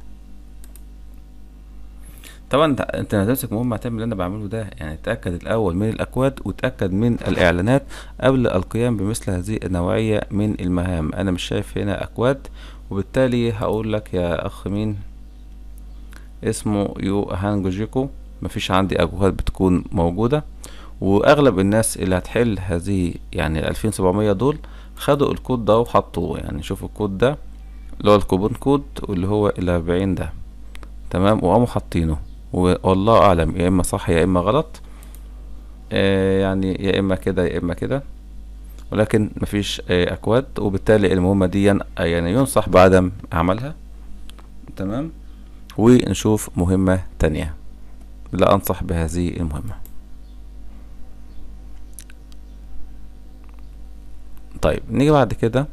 طبعا انت انت هتمسك مهمة هتعمل اللي انا بعمله ده يعني تأكد الاول من الاكواد وتأكد من الاعلانات قبل القيام بمثل هذه النوعية من المهام انا مش شايف هنا اكواد وبالتالي هقول لك يا اخ مين اسمه يو هانجوجيكو مفيش عندي اكواد بتكون موجودة واغلب الناس اللي هتحل هذه يعني الالفين سبعمية دول خدوا الكود ده وحطوه يعني شوفوا الكود ده اللي هو الكوبون كود واللي هو الاربعين ده تمام وقاموا حاطينه والله اعلم يا اما صح يا اما غلط آه يعني يا اما كده يا اما كده ولكن مفيش آه اكواد وبالتالي المهمة دي يعني ينصح بعدم عملها تمام ونشوف مهمة تانية لا انصح بهذه المهمة طيب نيجي بعد كده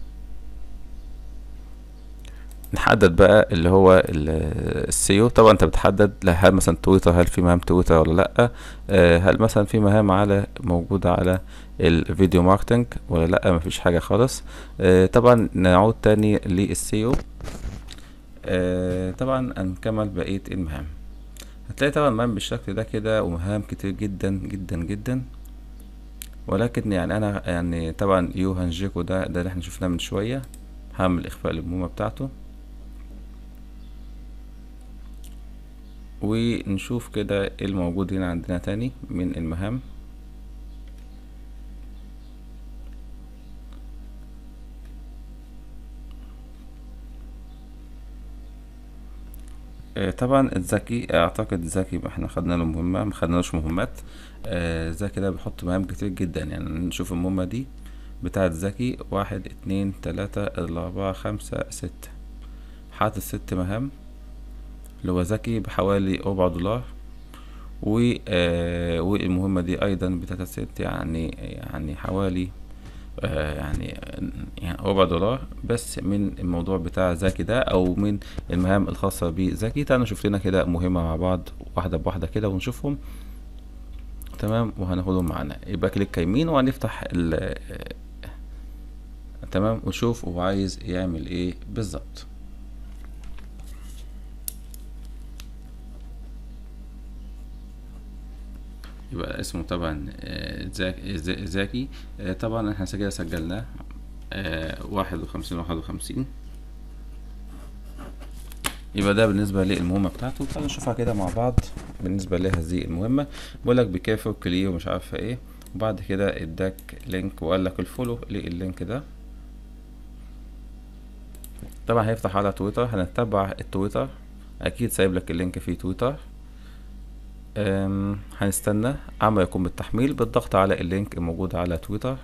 نحدد بقى اللي هو السيو طبعا انت بتحدد هل مثلا تويتر هل في مهام تويتر ولا لا آه هل مثلا في مهام على موجودة على الفيديو ماركتنج ولا لا مفيش حاجة خالص آه طبعا نعود تاني للسيو آه طبعا هنكمل بقية المهام هتلاقي طبعا مهام بالشكل ده كده ومهام كتير جدا جدا جدا ولكن يعني انا يعني طبعا يوهان جيكو ده ده اللي احنا شفناه من شوية هعمل اخفاء للمهمة بتاعته ونشوف كده ايه الموجود هنا عندنا تاني من المهام آه طبعا الذكي اعتقد الذكي احنا خدنا له مهمة ما خدنالوش مهمات آه ذكي ده بيحط مهام كتير جدا يعني نشوف المهمة دي بتاعة ذكي واحد اتنين تلاتة اربعة خمسة ستة حاطط ست مهام اللي هو ذكي بحوالي ربع دولار و آه والمهمة دي أيضا بتلاتة ست يعني يعني حوالي آه يعني يعني ربع دولار بس من الموضوع بتاع ذكي ده أو من المهام الخاصة بذكي تعالوا نشوف لنا كده مهمة مع بعض واحدة بواحدة كده ونشوفهم تمام وهناخدهم معانا يبقى كليك يمين وهنفتح ال تمام ونشوف هو عايز يعمل ايه بالظبط يبقى اسمه طبعا زاكي طبعا احنا كده سجلناه واحد وخمسين واحد وخمسين يبقى ده بالنسبة للمهمة بتاعته تعالوا نشوفها كده مع بعض بالنسبة لهذه المهمة بقولك بكافي كلير ومش عارفة ايه وبعد كده اداك لينك وقال لك الفولو لللينك ده طبعا هيفتح على تويتر هنتبع التويتر اكيد سايب لك اللينك في تويتر أم، هنستنى عما يكون بالتحميل بالضغط على اللينك الموجود على تويتر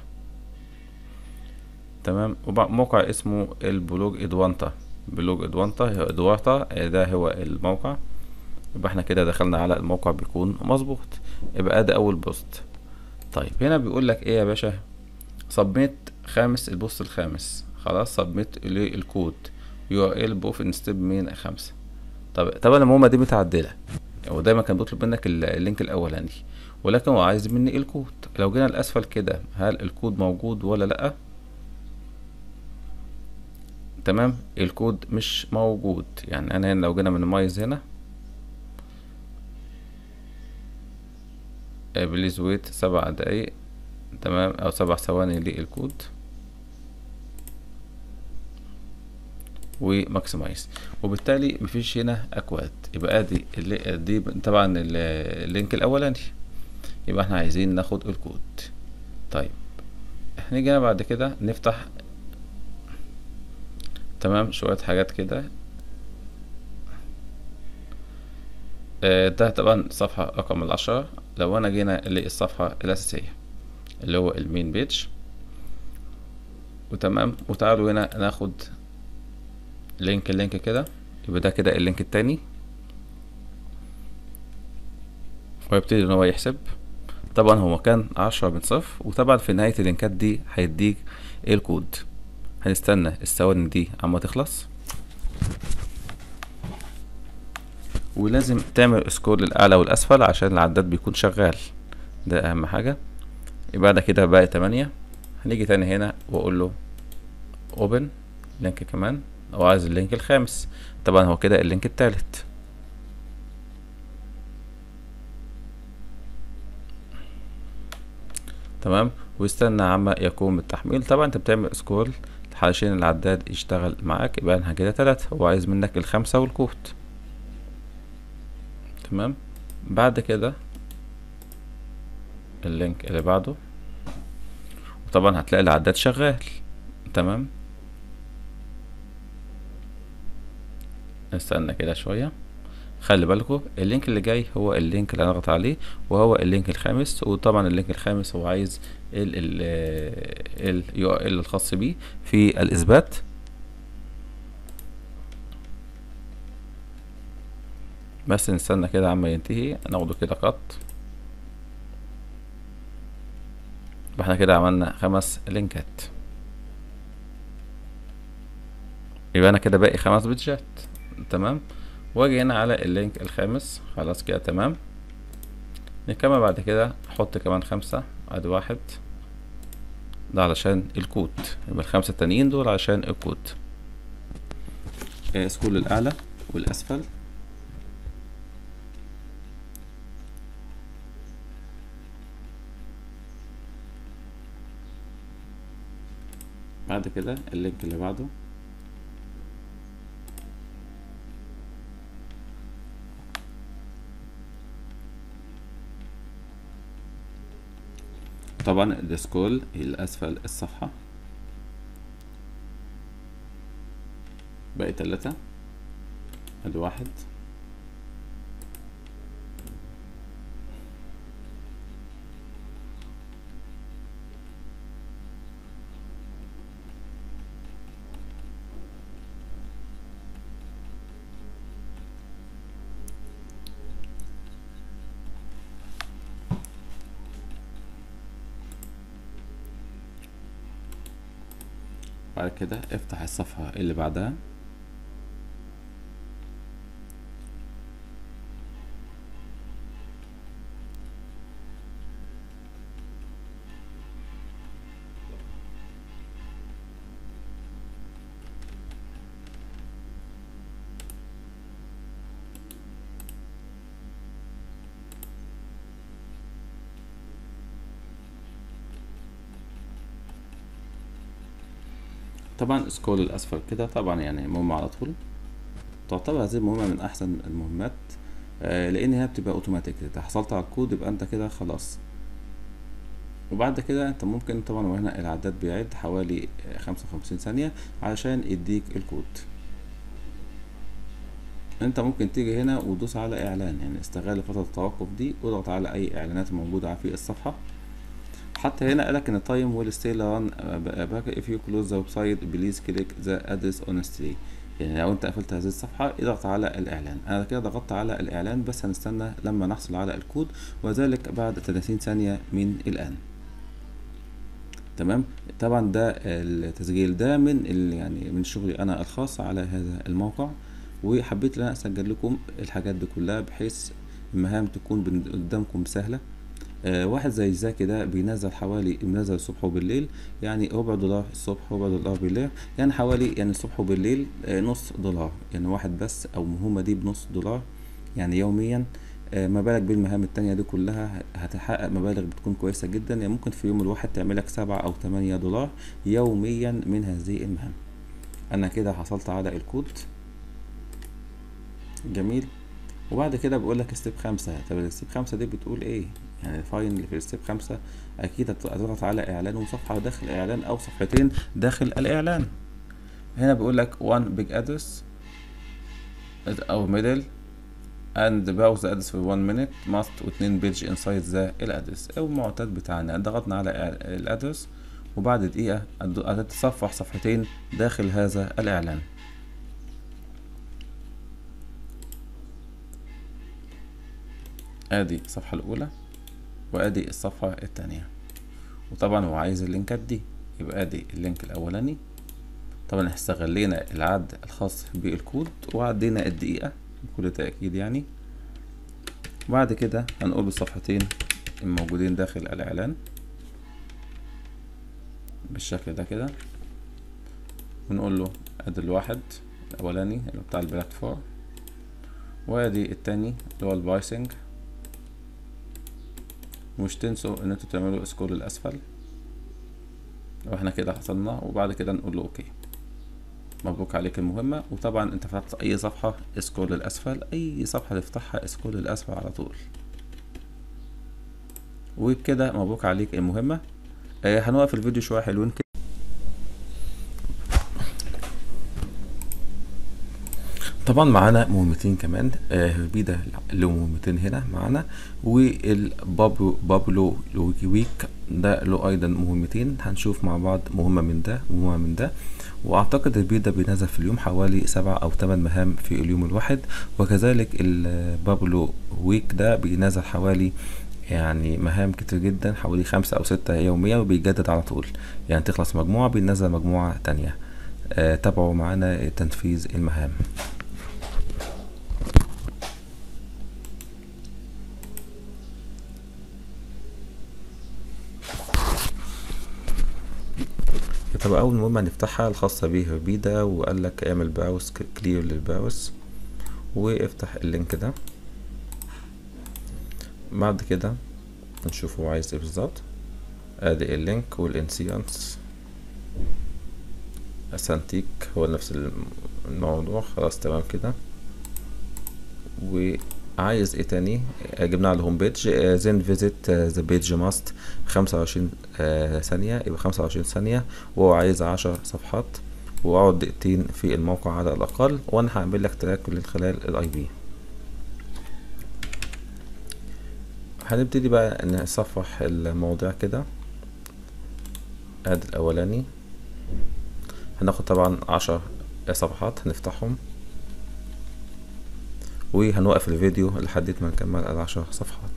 تمام وموقع اسمه البلوج ادوانتا بلوج ادوانتا هو ادوارتا آه، ده هو الموقع يبقى احنا كده دخلنا على الموقع بيكون مظبوط يبقى ده اول بوست طيب هنا بيقول لك ايه يا باشا سبميت خامس البوست الخامس خلاص سبميت للكود يو ار ال بوف ان ستيب من خمسة طب طبعا المهمة دي متعدلة هو دايما كان بيطلب منك ال- اللينك الاولاني ولكن هو عايز مني الكود لو جينا الاسفل كده هل الكود موجود ولا لا تمام الكود مش موجود يعني انا هنا لو جينا منمايز هنا بليز ويت سبع دقايق تمام او سبع ثواني للكود وماكسمايز وبالتالي مفيش هنا اكواد يبقى ادي اللي دي طبعا ال- اللينك الاولاني يبقى احنا عايزين ناخد الكود طيب هنيجي هنا بعد كده نفتح تمام شوية حاجات كده آه، ده طبعا صفحة رقم العشرة لو انا جينا للصفحة الأساسية اللي هو المين بيج وتمام وتعالوا هنا ناخد لينك اللينك كده يبقى ده كده اللينك التاني ويبتدي ان هو يحسب طبعا هو كان عشرة من صفر وطبعا في نهاية اللينكات دي هيديك الكود هنستنى الثواني دي عما تخلص ولازم تعمل سكور للأعلى والأسفل عشان العداد بيكون شغال ده أهم حاجة يبقى ده كده بقى تمانية هنيجي تاني هنا وأقول له open لينك كمان أو عايز اللينك الخامس طبعا هو كده اللينك التالت تمام ويستنى عما يقوم التحميل طبعا انت بتعمل سكرول علشان العداد يشتغل معاك يبقى انها كده تلاتة هو عايز منك الخمسة والكود تمام بعد كده اللينك اللي بعده وطبعا هتلاقي العداد شغال تمام نستنى كده شوية خلي بالكم اللينك اللي جاي هو اللينك اللي هنضغط عليه وهو اللينك الخامس وطبعا اللينك الخامس هو عايز ال ال ال يو ال الخاص بيه في الاثبات بس نستنى كده عما ينتهي ناخده كده قط احنا كده عملنا خمس لينكات يبقى انا كده باقي خمس بيتجات تمام واجي هنا على اللينك الخامس خلاص كده تمام نكمل بعد كده احط كمان خمسة ادي واحد ده علشان الكود يبقى الخمسة التانيين دول علشان الكود آه، سكول الاعلى والاسفل بعد كده اللينك اللي بعده طبعا السكول الأسفل الصفحة باقي تلاتة ادي واحد بعد كده افتح الصفحة اللي بعدها طبعا سكرول الأسفل كده طبعا يعني مهمة على طول تعتبر هذه المهمة من أحسن المهمات آه، لأن هي بتبقى أوتوماتيك إذا حصلت على الكود يبقى أنت كده خلاص وبعد كده انت ممكن طبعا وهنا العداد بيعد حوالي خمسة وخمسين ثانية علشان يديك الكود انت ممكن تيجي هنا وتدوس على اعلان يعني استغل فترة التوقف دي واضغط على اي اعلانات موجودة في الصفحة حتى هنا قالك ان time will stay run back if you close the website please click the address honestly يعني لو انت قفلت هذه الصفحة اضغط على الاعلان انا كده ضغطت على الاعلان بس هنستنى لما نحصل على الكود وذلك بعد 30 ثانية من الان تمام طبعا ده التسجيل ده من ال يعني من شغلي انا الخاص على هذا الموقع وحبيت ان انا اسجل لكم الحاجات دي كلها بحيث المهام تكون قدامكم سهله آه واحد زي زاكي ده بينزل حوالي بينزل الصبح وبالليل يعني ربع دولار الصبح وربع دولار بالليل يعني حوالي يعني الصبح وبالليل آه نص دولار يعني واحد بس او مهمة دي بنص دولار يعني يوميا آه ما بالك بالمهام التانية دي كلها هتحقق مبالغ بتكون كويسة جدا يعني ممكن في يوم الواحد تعملك سبعة او تمانية دولار يوميا من هذه المهام انا كده حصلت على الكود جميل وبعد كده بيقول لك ستيب خمسة طب الستيب خمسة دي بتقول ايه يعني الفاين اللي في الستيب خمسة اكيد هتضغط على اعلان وصفحة داخل اعلان او صفحتين داخل الاعلان هنا بيقول لك one big address او middle and browse the address for one minute must واتنين بيج inside the الادرس او المعتاد بتاعنا ضغطنا على الادرس وبعد دقيقة هتتصفح صفحتين داخل هذا الاعلان ادي الصفحة الاولى وادي الصفحة التانية وطبعا هو عايز اللينكات دي يبقى ادي اللينك الاولاني طبعا استغلينا العد الخاص بالكود وعدينا الدقيقة بكل تأكيد يعني بعد كده هنقول الصفحتين الموجودين داخل الاعلان بالشكل ده كده ونقول له ادي الواحد الاولاني اللي بتاع البلاتفورم وادي التاني اللي هو البايسنج ومش تنسوا ان انتوا تعملوا سكرول للاسفل واحنا كده حصلنا وبعد كده نقول له اوكي مبروك عليك المهمة وطبعا انت فتحت اي صفحة سكرول للاسفل اي صفحة تفتحها سكرول للاسفل على طول وبكده مبروك عليك المهمة آه هنوقف الفيديو شوية حلوين كده طبعا معانا مهمتين كمان آه بيدا له مهمتين هنا معانا والبابلو بابلو ويك ده له ايضا مهمتين هنشوف مع بعض مهمة من ده ومهمة من ده واعتقد البيدا بينزل في اليوم حوالي سبع او ثمان مهام في اليوم الواحد وكذلك البابلو ويك ده بينزل حوالي يعني مهام كتير جدا حوالي خمسة او ستة يوميا وبيجدد على طول يعني تخلص مجموعة بينزل مجموعة تانية آه تابعوا معانا تنفيذ المهام طب اول مهمة هنفتحها الخاصة بيه بيدا وقال لك اعمل براوس كلير للبراوس وافتح اللينك ده بعد كده نشوف هو عايز ايه بالظبط ادي اللينك والانسيانس اسانتيك هو نفس الموضوع خلاص تمام كده وعايز ايه تاني جبنا على الهوم بيج زين فيزيت ذا بيج ماست خمسة وعشرين ثانية يبقى خمسة وعشرين ثانية وهو عايز عشر صفحات واقعد دقيقتين في الموقع على الاقل وانا هعمل لك تراك من خلال الاي بي هنبتدي بقى نصفح المواضيع كده ادي الاولاني هناخد طبعا عشر صفحات هنفتحهم وهنوقف الفيديو لحد ما نكمل العشر صفحات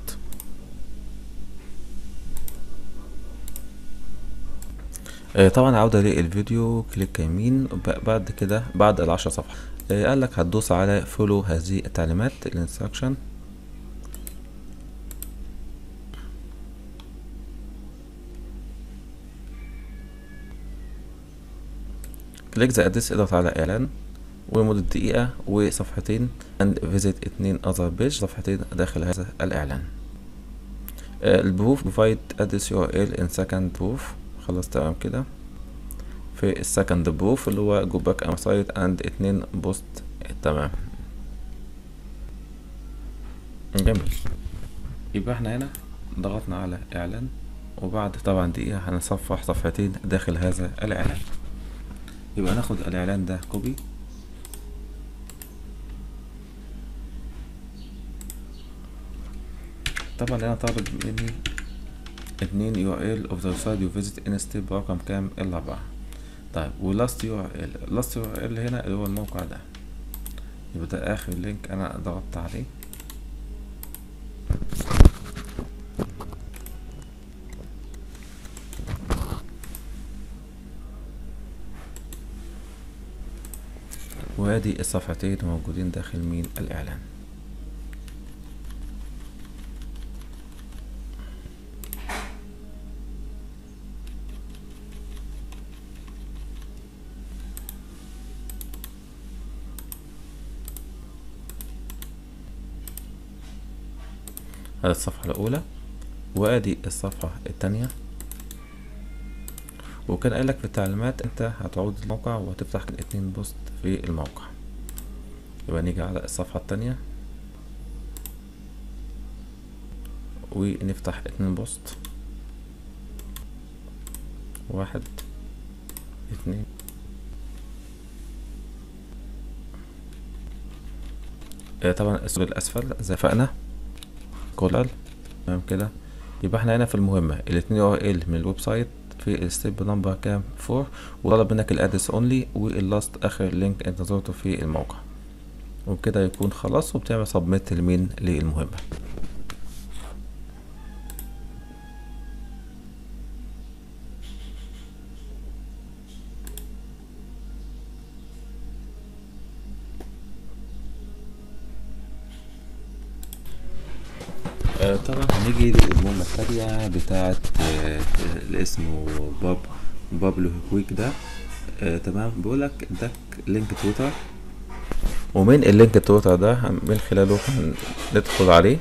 طبعا عودة للفيديو كليك يمين بعد كده بعد العشر صفحات قال لك هتدوس على فولو هذه التعليمات الانستراكشن كليك ذا ادرس اضغط على اعلان ولمدة دقيقة وصفحتين and visit اتنين other page صفحتين داخل هذا الإعلان البروف provide address URL in second proof خلاص تمام كده في السكند بروف اللي هو جو باك ام سايت اند اتنين بوست تمام جميل يبقى احنا هنا ضغطنا على اعلان وبعد طبعا دقيقة هنصفح صفحتين داخل هذا الإعلان يبقى ناخد الإعلان ده كوبي طبعا انا طالب مني اتنين يو ال اوف ذا سايد يو فيزيت ان ستيب رقم كام الاربعة طيب ولاست يو ار ال لاست يو ار ال هنا اللي هو الموقع ده يبقى ده اخر لينك انا ضغطت عليه وادي الصفحتين موجودين داخل مين الاعلان هذه الصفحة الأولى وأدي الصفحة التانية وكان قالك في التعليمات أنت هتعود الموقع وهتفتح اتنين بوست في الموقع يبقى نيجي على الصفحة التانية ونفتح اتنين بوست واحد اتنين آه، طبعا السؤال الأسفل زي فقنا كولال تمام كده يبقى احنا هنا في المهمة الاتنين يو ال من الويب سايت في الستيب نمبر كام فور وطلب منك الادرس اونلي واللاست اخر لينك انت زرته في الموقع وبكده يكون خلاص وبتعمل سبميت لمين للمهمة آه، طبعا هنيجي للمهمة التانية بتاعة آه، اللي اسمه باب بابلو كويك ده آه، تمام بيقولك اداك لينك تويتر ومن اللينك تويتر ده هن- من خلاله هندخل عليه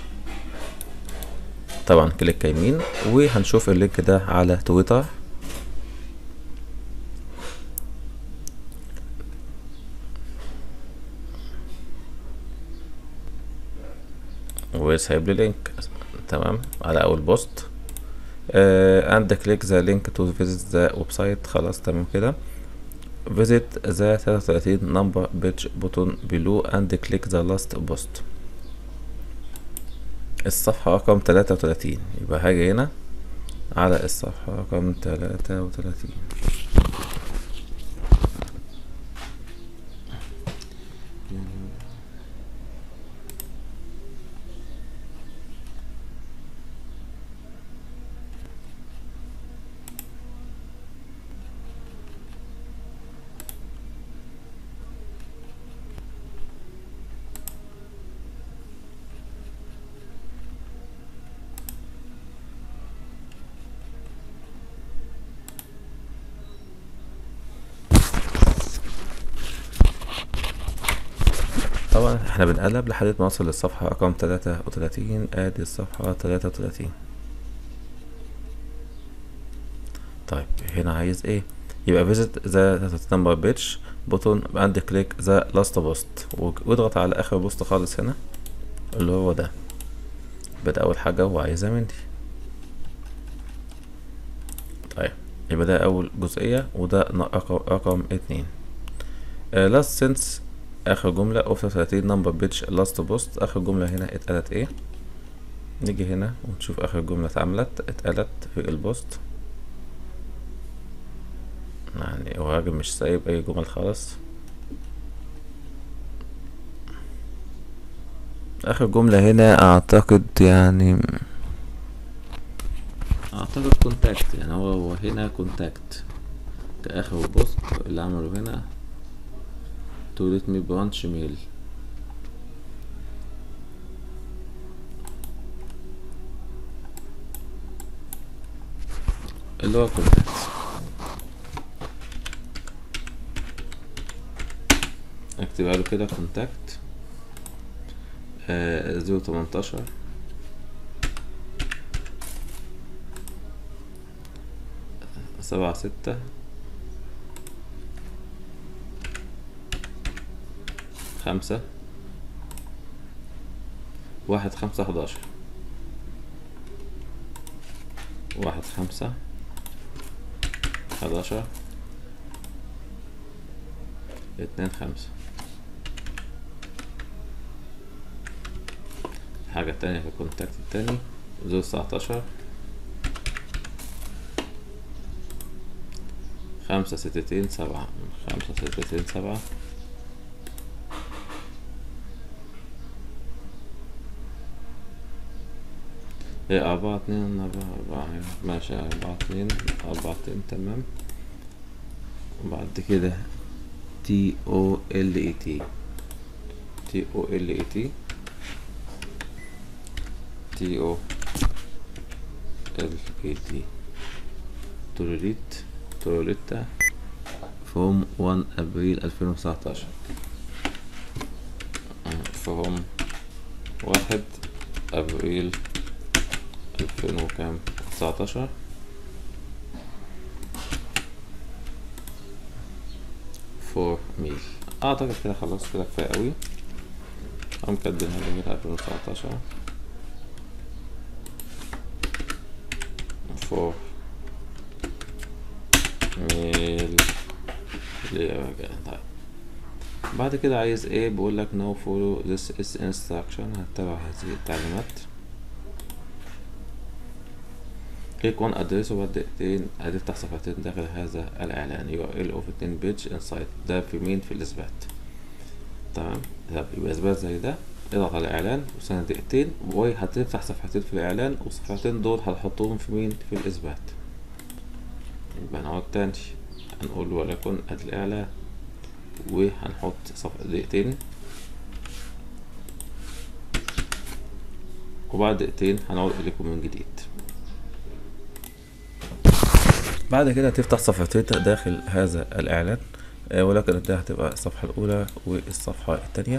طبعا كليك يمين وهنشوف اللينك ده على تويتر وسايب لي لينك تمام على اول بوست آه عندك كليك ذا لينك تو فيزيت ذا ويب سايت خلاص تمام كده فيزيت ذا 33 نمبر بيج بوتون بلو اند كليك ذا لاست بوست الصفحة رقم 33 يبقى هاجي هنا على الصفحة رقم 33 طبعا احنا بنقلب لحد ما نوصل للصفحة رقم 33 ادي الصفحة 33 طيب هنا عايز ايه يبقى visit the number page بوتون عند كليك ذا لاست بوست واضغط على اخر بوست خالص هنا اللي هو ده بدأ اول حاجة هو عايزها مني طيب يبقى ده اول جزئية وده رقم رقم اتنين آه last sentence اخر جملة اوف 30 نمبر بيتش لاست بوست اخر جملة هنا اتقالت ايه نيجي هنا ونشوف اخر جملة اتعملت اتقالت في البوست يعني هو راجل مش سايب اي جمل خالص اخر جملة هنا اعتقد يعني اعتقد كونتاكت يعني هو هو هنا كونتاكت كاخر بوست اللي عمله هنا to let me branch mail اللي هو كونتاكت اكتبها له كده كونتاكت زيرو تمنتاشر سبعة ستة خمسة واحد خمسة حداشر واحد خمسة حداشر اتنين خمسة حاجة تانية في الكونتاكت التاني زوز تسعتاشر خمسة ستتين سبعة خمسة ستتين سبعة ايه أربعة اتنين أربعة أربعة أيوة، ماشي أربعة اتنين أربعتين تمام وبعد كده تي او ال اي تي تي او ال اي تي تي او ال اي تي توريت توريتا فهم 1 ابريل 2019 فهم واحد ابريل ألفين وكام تسعتاشر فور ميل اعتقد كده خلاص كده كفاية قوي هم كاتبينها جميل ألفين وتسعتاشر فور ميل ليه طيب بعد كده عايز ايه بقول لك no follow this is instruction هتبع هذه التعليمات كليك اون ادرس وبعد دقيقتين هتفتح صفحتين داخل هذا الاعلان يو ار ال اوف 2 بيج انسايت ده في مين في الاثبات تمام طب يبقى اثبات زي ده اضغط على الاعلان وسنة دقيقتين وهتفتح صفحتين في الاعلان والصفحتين دول هتحطهم في مين في الاثبات يبقى هنقعد تاني هنقول ولكن ادي الاعلان وهنحط صفحة دقيقتين وبعد دقيقتين هنعود إليكم من جديد بعد كده تفتح صفحتين داخل هذا الإعلان آه، ولكن ده هتبقى الصفحة الأولى والصفحة التانية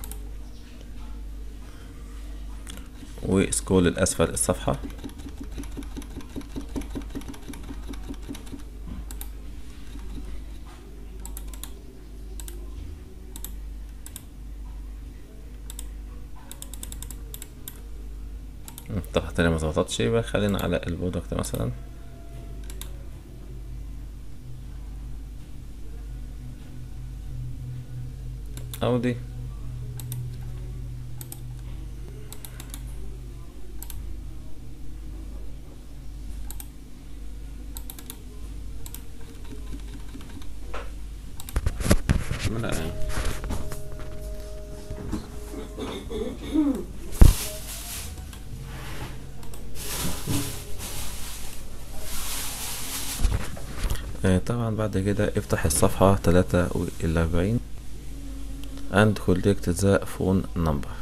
وسكرول لأسفل الصفحة الصفحة التانية ما ظبطتش يبقى خلينا على البرودكت مثلا أو دي لا آه، طبعا بعد كده افتح الصفحة تلاتة والأربعين and collect the phone number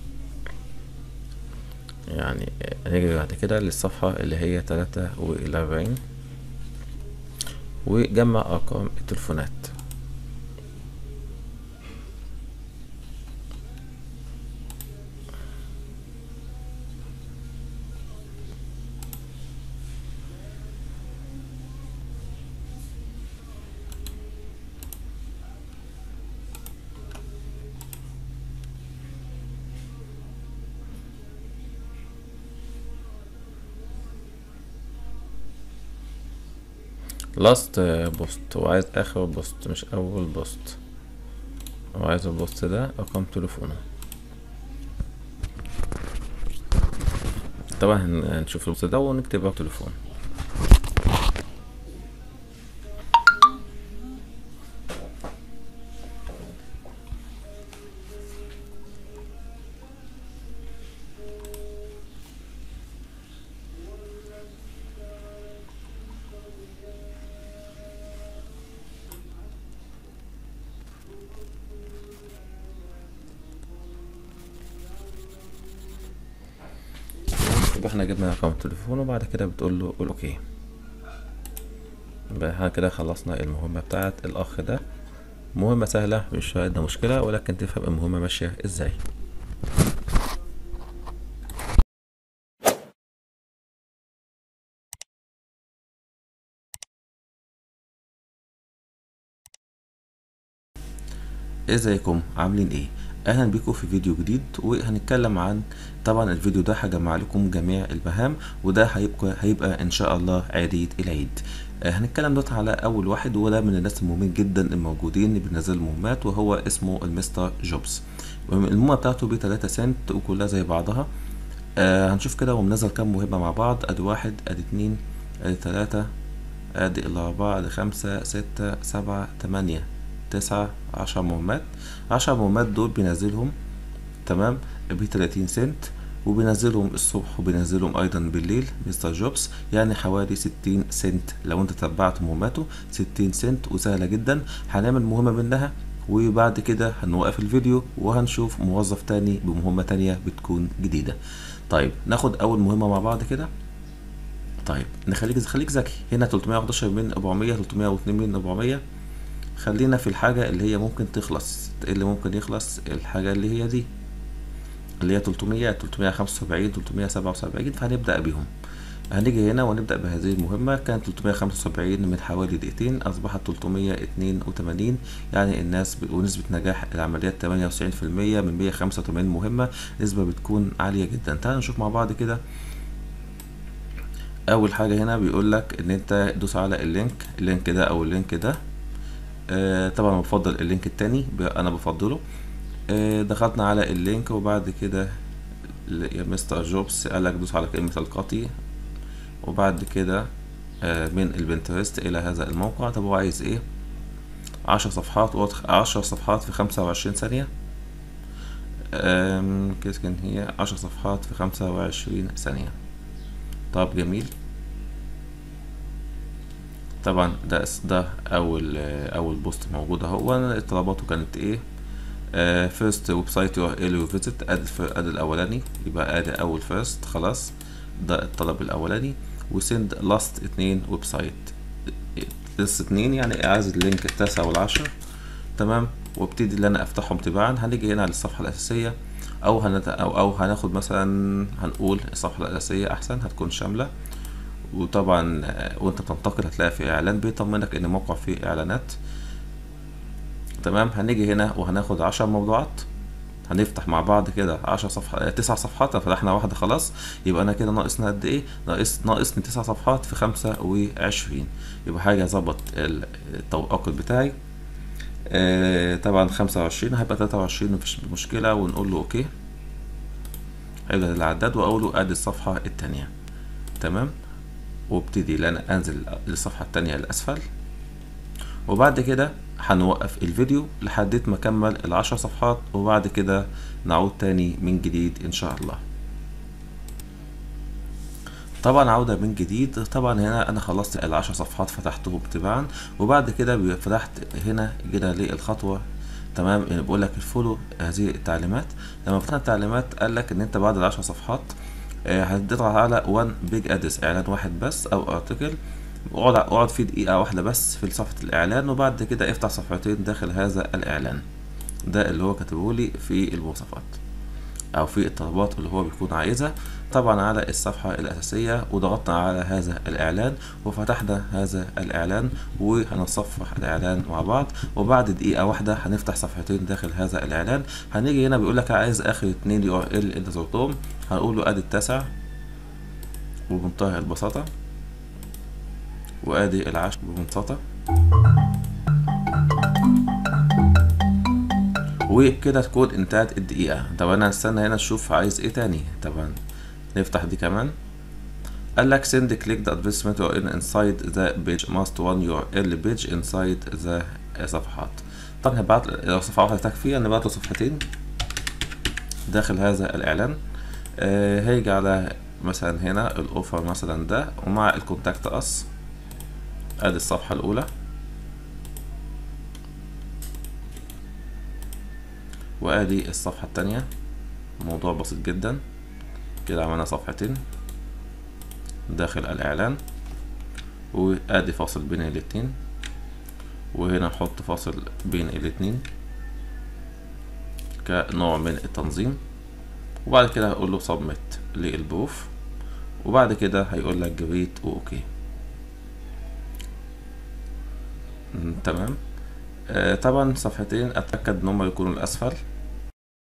يعني آه، نيجي بعد كده للصفحة اللي هي تلاتة والأربعين وجمع أرقام التليفونات لاست بوست هو عايز اخر بوست مش اول بوست هو عايز البوست ده رقم تليفونه طبعا هن- هنشوف البوست ده ونكتب رقم تليفون يبقى احنا جبنا رقم التليفون وبعد كده بتقول له قول اوكي يبقى احنا كده خلصنا المهمة بتاعت الاخ ده مهمة سهلة مش عندنا مشكلة ولكن تفهم المهمة ماشية ازاي ازيكم عاملين ايه اهلا بيكم في فيديو جديد وهنتكلم عن طبعا الفيديو ده هجمع لكم جميع المهام وده هيبقى هيبقى ان شاء الله عيدية العيد آه، هنتكلم دلوقتي على اول واحد وده من الناس المهمين جدا الموجودين اللي بينزلوا مهمات وهو اسمه المستر جوبز المهمة بتاعته ب 3 سنت وكلها زي بعضها آه هنشوف كده هو منزل كام مهمة مع بعض ادي واحد ادي اتنين ادي تلاتة ادي الاربعة ادي خمسة ستة سبعة تمانية تسعة عشر مهمات عشر مهمات دول بينزلهم تمام بتلاتين سنت وبينزلهم الصبح وبينزلهم ايضا بالليل مستر جوبز يعني حوالي ستين سنت لو انت تبعت مهماته ستين سنت وسهلة جدا هنعمل مهمة منها وبعد كده هنوقف الفيديو وهنشوف موظف تاني بمهمة تانية بتكون جديدة طيب ناخد اول مهمة مع بعض كده طيب نخليك خليك ذكي هنا 311 من 400 302 من 400 خلينا في الحاجة اللي هي ممكن تخلص اللي ممكن يخلص الحاجة اللي هي دي اللي هي 300 375 377 فهنبدأ بيهم هنيجي هنا ونبدأ بهذه المهمة كانت 375 من حوالي دقيقتين أصبحت 382 يعني الناس ب... ونسبة نجاح العمليات 98% من 185 مهمة نسبة بتكون عالية جدا تعالوا نشوف مع بعض كده أول حاجة هنا بيقول لك إن أنت دوس على اللينك اللينك ده أو اللينك ده آه طبعا بفضل اللينك التاني انا بفضله آه دخلنا على اللينك وبعد كده يا مستر جوبز قالك دوس على كلمة القطي وبعد كده آه من البنترست الى هذا الموقع طب هو عايز ايه عشر صفحات عشر صفحات في خمسة وعشرين ثانية كيس كان هي عشر صفحات في خمسة وعشرين ثانية طب جميل طبعا ده ده اول اول بوست موجود اهو طلباته كانت ايه فيرست ويب سايت يو ار ال يو فيزيت ادي ادي الاولاني يبقى ادي اول فيرست خلاص ده الطلب الاولاني وسند لاست اتنين ويب سايت لاست اتنين يعني عايز اللينك التاسع والعشر تمام وابتدي اللي انا افتحهم تباعا هنيجي هنا على الصفحه الاساسيه او هنت... او او هناخد مثلا هنقول الصفحه الاساسيه احسن هتكون شامله وطبعا وانت بتنتقل هتلاقي في اعلان بيطمنك ان الموقع فيه اعلانات تمام هنيجي هنا وهناخد عشر موضوعات هنفتح مع بعض كده عشر صفحات تسع صفحات فتحنا واحدة خلاص يبقى انا كده ناقصنا قد ايه ناقص ناقصني تسع صفحات في خمسة وعشرين يبقى حاجة اظبط التوقيت بتاعي آه طبعا خمسة وعشرين هيبقى تلاتة وعشرين مفيش مشكلة ونقول له اوكي هيبدأ العداد واقول له ادي الصفحة التانية تمام وابتدي ان انا انزل للصفحة التانية الاسفل وبعد كده هنوقف الفيديو لحد ما اكمل العشر صفحات وبعد كده نعود تاني من جديد ان شاء الله طبعا عودة من جديد طبعا هنا انا خلصت العشر صفحات فتحتهم تباعا وبعد كده فتحت هنا جينا للخطوة تمام يعني بقول لك الفولو هذه التعليمات لما فتحنا التعليمات قال لك ان انت بعد العشر صفحات هتضغط على وان بيج ادرس اعلان واحد بس او ارتكل اقعد اقعد فيه دقيقة واحدة بس في صفحة الاعلان وبعد كده افتح صفحتين داخل هذا الاعلان ده اللي هو كاتبه لي في المواصفات او في الطلبات اللي هو بيكون عايزها طبعا على الصفحة الاساسية وضغطنا على هذا الاعلان وفتحنا هذا الاعلان وهنصفح الاعلان مع بعض وبعد دقيقة واحدة هنفتح صفحتين داخل هذا الاعلان هنيجي هنا بيقول لك عايز اخر اتنين يو ار ال انت زرتهم هنقول له ادي التاسع بمنتهى البساطة وادي العشر ببساطة وكده تكون انتهت الدقيقة طب انا هستنى هنا اشوف عايز ايه تاني طبعا نفتح دي كمان قال لك send click the advertisement or in inside the page must one URL page inside the صفحات طبعا هبعت لو صفحة واحدة تكفي انا بعت له صفحتين داخل هذا الاعلان آه هيجي على مثلا هنا الاوفر مثلا ده ومع الكونتاكت اس ادي الصفحة الاولى وادي الصفحة التانية موضوع بسيط جدا كده عملنا صفحتين داخل الاعلان وادي فاصل بين الاتنين وهنا نحط فاصل بين الاتنين كنوع من التنظيم وبعد كده هقول له سبميت للبروف وبعد كده هيقول لك جريت واوكي تمام آه طبعا صفحتين اتاكد ان هم يكونوا الاسفل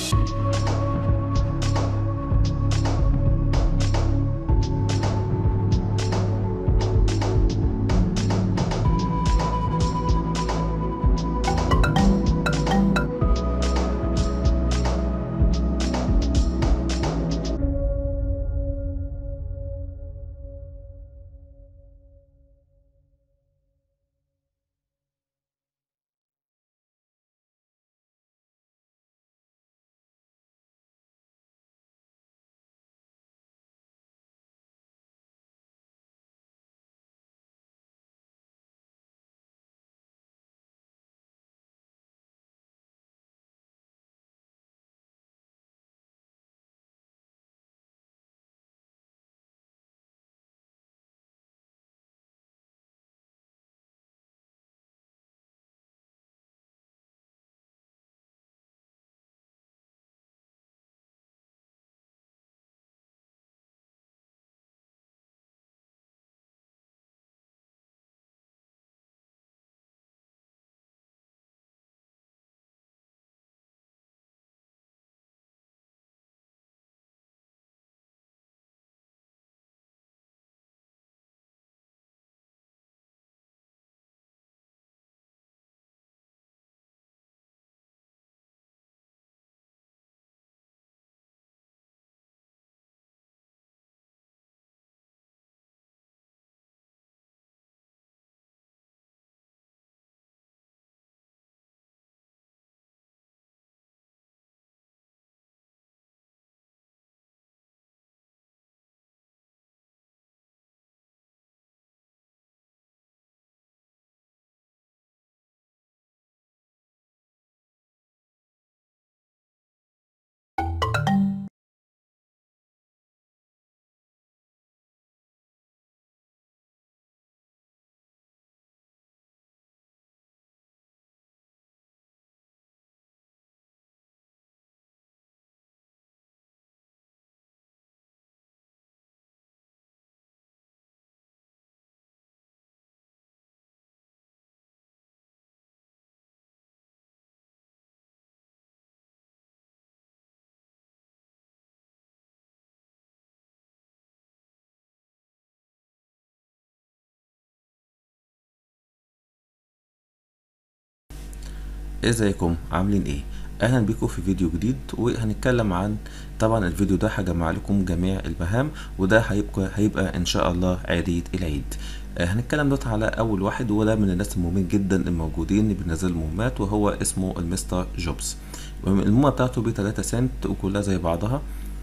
ازيكم عاملين ايه اهلا بيكم في فيديو جديد وهنتكلم عن طبعا الفيديو ده هجمع لكم جميع المهام وده هيبقى هيبقى ان شاء الله عيدية العيد آه، هنتكلم دوت على اول واحد وده من الناس المهمين جدا الموجودين اللي بينزل مهمات وهو اسمه المستر جوبز المهمة بتاعته ب 3 سنت وكلها زي بعضها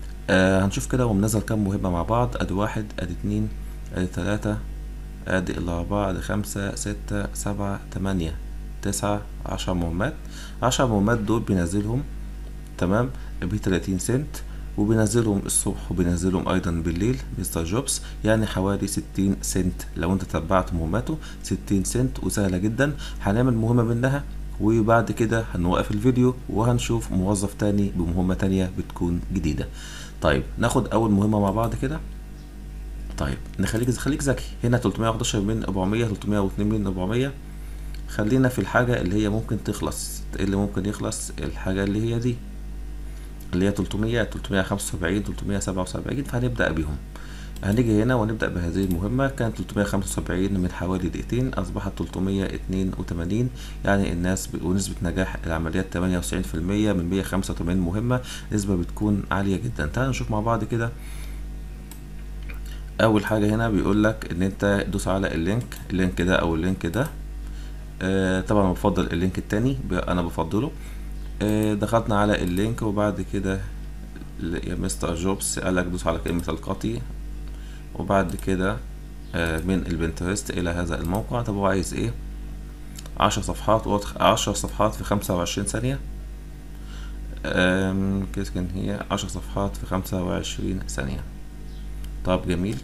آه هنشوف كده هو منزل كام مهمة مع بعض ادي واحد ادي اتنين ادي تلاتة ادي الاربعة ادي خمسة ستة سبعة تمانية تسعة عشر مهمات عشر مهمات دول بينزلهم تمام بتلاتين سنت وبينزلهم الصبح وبينزلهم ايضا بالليل مستر جوبز يعني حوالي ستين سنت لو انت تبعت مهماته ستين سنت وسهلة جدا هنعمل مهمة منها وبعد كده هنوقف الفيديو وهنشوف موظف تاني بمهمة تانية بتكون جديدة طيب ناخد اول مهمة مع بعض كده طيب نخليك خليك ذكي هنا 311 من 400 302 من 400 خلينا في الحاجة اللي هي ممكن تخلص إيه اللي ممكن يخلص الحاجة اللي هي دي اللي هي 300 375 377 فهنبدأ بيهم هنيجي هنا ونبدأ بهذه المهمة كانت 375 من حوالي دقيقتين أصبحت 382 يعني الناس ب... ونسبة نجاح العمليات 98% من 185 مهمة نسبة بتكون عالية جدا تعالوا نشوف مع بعض كده أول حاجة هنا بيقول لك إن أنت دوس على اللينك اللينك ده أو اللينك ده آه طبعا بفضل اللينك التاني انا بفضله آه دخلنا على اللينك وبعد كده يا مستر جوبز قالك دوس على كلمة القطي وبعد كده آه من البنترست الى هذا الموقع طب هو عايز ايه عشر صفحات عشر صفحات في خمسة وعشرين ثانية كده كان هي عشر صفحات في خمسة وعشرين ثانية طب جميل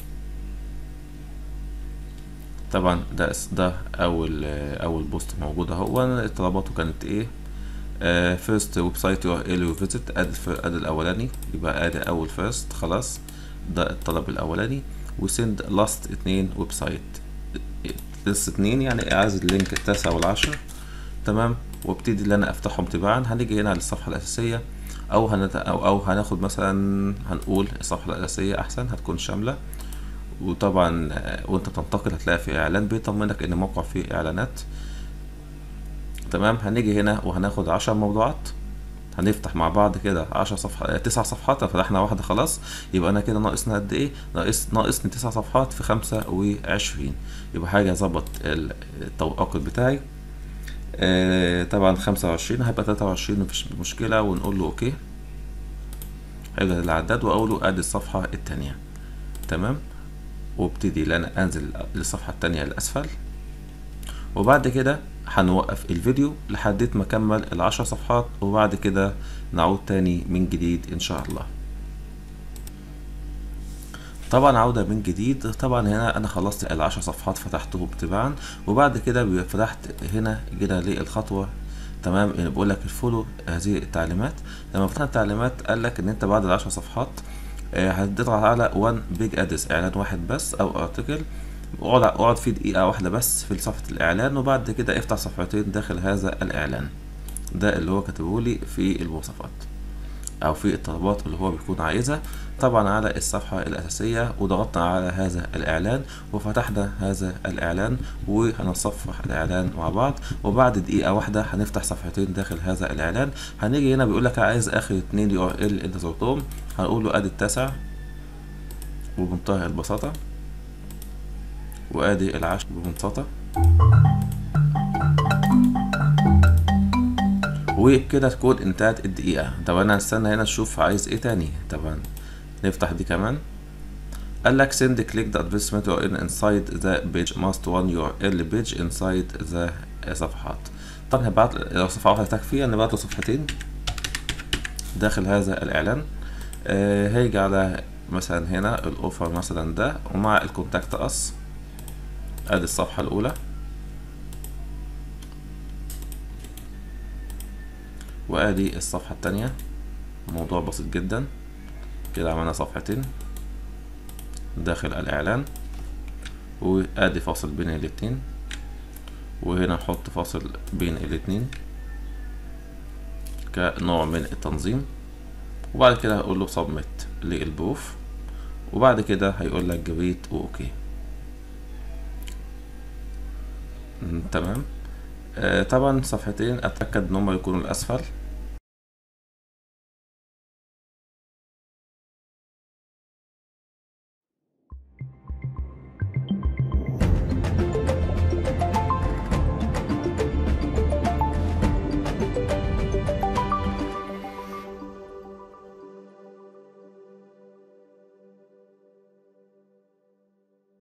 طبعا ده ده اول اول بوست موجود اهو طلباته كانت ايه فيرست ويب سايت يو ار ال فيزيت اد اد الاولاني يبقى ادي اول فيرست خلاص ده الطلب الاولاني وسند لاست اتنين ويب سايت لسه اتنين يعني اعاز اللينك التاسع والعشر تمام وابتدي ان انا افتحهم تباعا هنيجي هنا للصفحه الاساسيه او هنت... او او هناخد مثلا هنقول الصفحه الاساسيه احسن هتكون شامله وطبعا آه، وانت تنتقل هتلاقي في اعلان بيطمنك ان الموقع فيه اعلانات تمام هنيجي هنا وهناخد عشر موضوعات هنفتح مع بعض كده عشر صفحات تسع صفحات فتحنا واحدة خلاص يبقى انا كده ناقصنا قد ايه ناقص ناقصني تسع صفحات في خمسة وعشرين يبقى حاجة اظبط التوقيت بتاعي آه طبعا خمسة وعشرين هيبقى تلاتة وعشرين مفيش مشكلة ونقول له اوكي هيبدأ العداد واقول له ادي الصفحة التانية تمام وابتدي لأنا انزل للصفحة التانية الاسفل وبعد كده هنوقف الفيديو لحد ما اكمل العشر صفحات وبعد كده نعود تاني من جديد ان شاء الله طبعا عودة من جديد طبعا هنا انا خلصت العشر صفحات فتحته تباعا وبعد كده فتحت هنا كده للخطوة تمام يعني بقول لك الفولو هذه التعليمات لما فتحنا التعليمات قال لك ان انت بعد العشر صفحات هتضغط على وان بيج ادرس اعلان واحد بس او ارتكل اقعد اقعد فيه دقيقة واحدة بس في صفحة الإعلان وبعد كده افتح صفحتين داخل هذا الإعلان ده اللي هو كاتبه لي في المواصفات أو في الطلبات اللي هو بيكون عايزها طبعا على الصفحة الأساسية وضغطنا على هذا الإعلان وفتحنا هذا الإعلان وهنصفح الإعلان مع بعض وبعد دقيقة واحدة هنفتح صفحتين داخل هذا الإعلان هنيجي هنا بيقول لك عايز آخر اتنين يو ار ال أنت زرتهم هنقول له أدي التاسع وبمنتهى البساطة وادي العشر ببساطة وبكده تكون انتهت الدقيقة طب انا هستنى هنا اشوف عايز ايه تاني طبعا نفتح دي كمان قال لك send click the advertisement URL inside the page must one URL page inside the صفحات طبعا هبعت لو صفحة واحدة تكفي نبعت له صفحتين داخل هذا الإعلان آه هيجي على مثلا هنا الأوفر مثلا ده ومع الكونتاكت أس ادي الصفحة الاولى وادي الصفحة التانية موضوع بسيط جدا كده عملنا صفحتين داخل الاعلان وادي فاصل بين الاتنين وهنا نحط فاصل بين الاتنين كنوع من التنظيم وبعد كده هقول له سبميت للبروف وبعد كده هيقول لك جريت واوكي تمام آه طبعا صفحتين اتاكد ان هم يكونوا الاسفل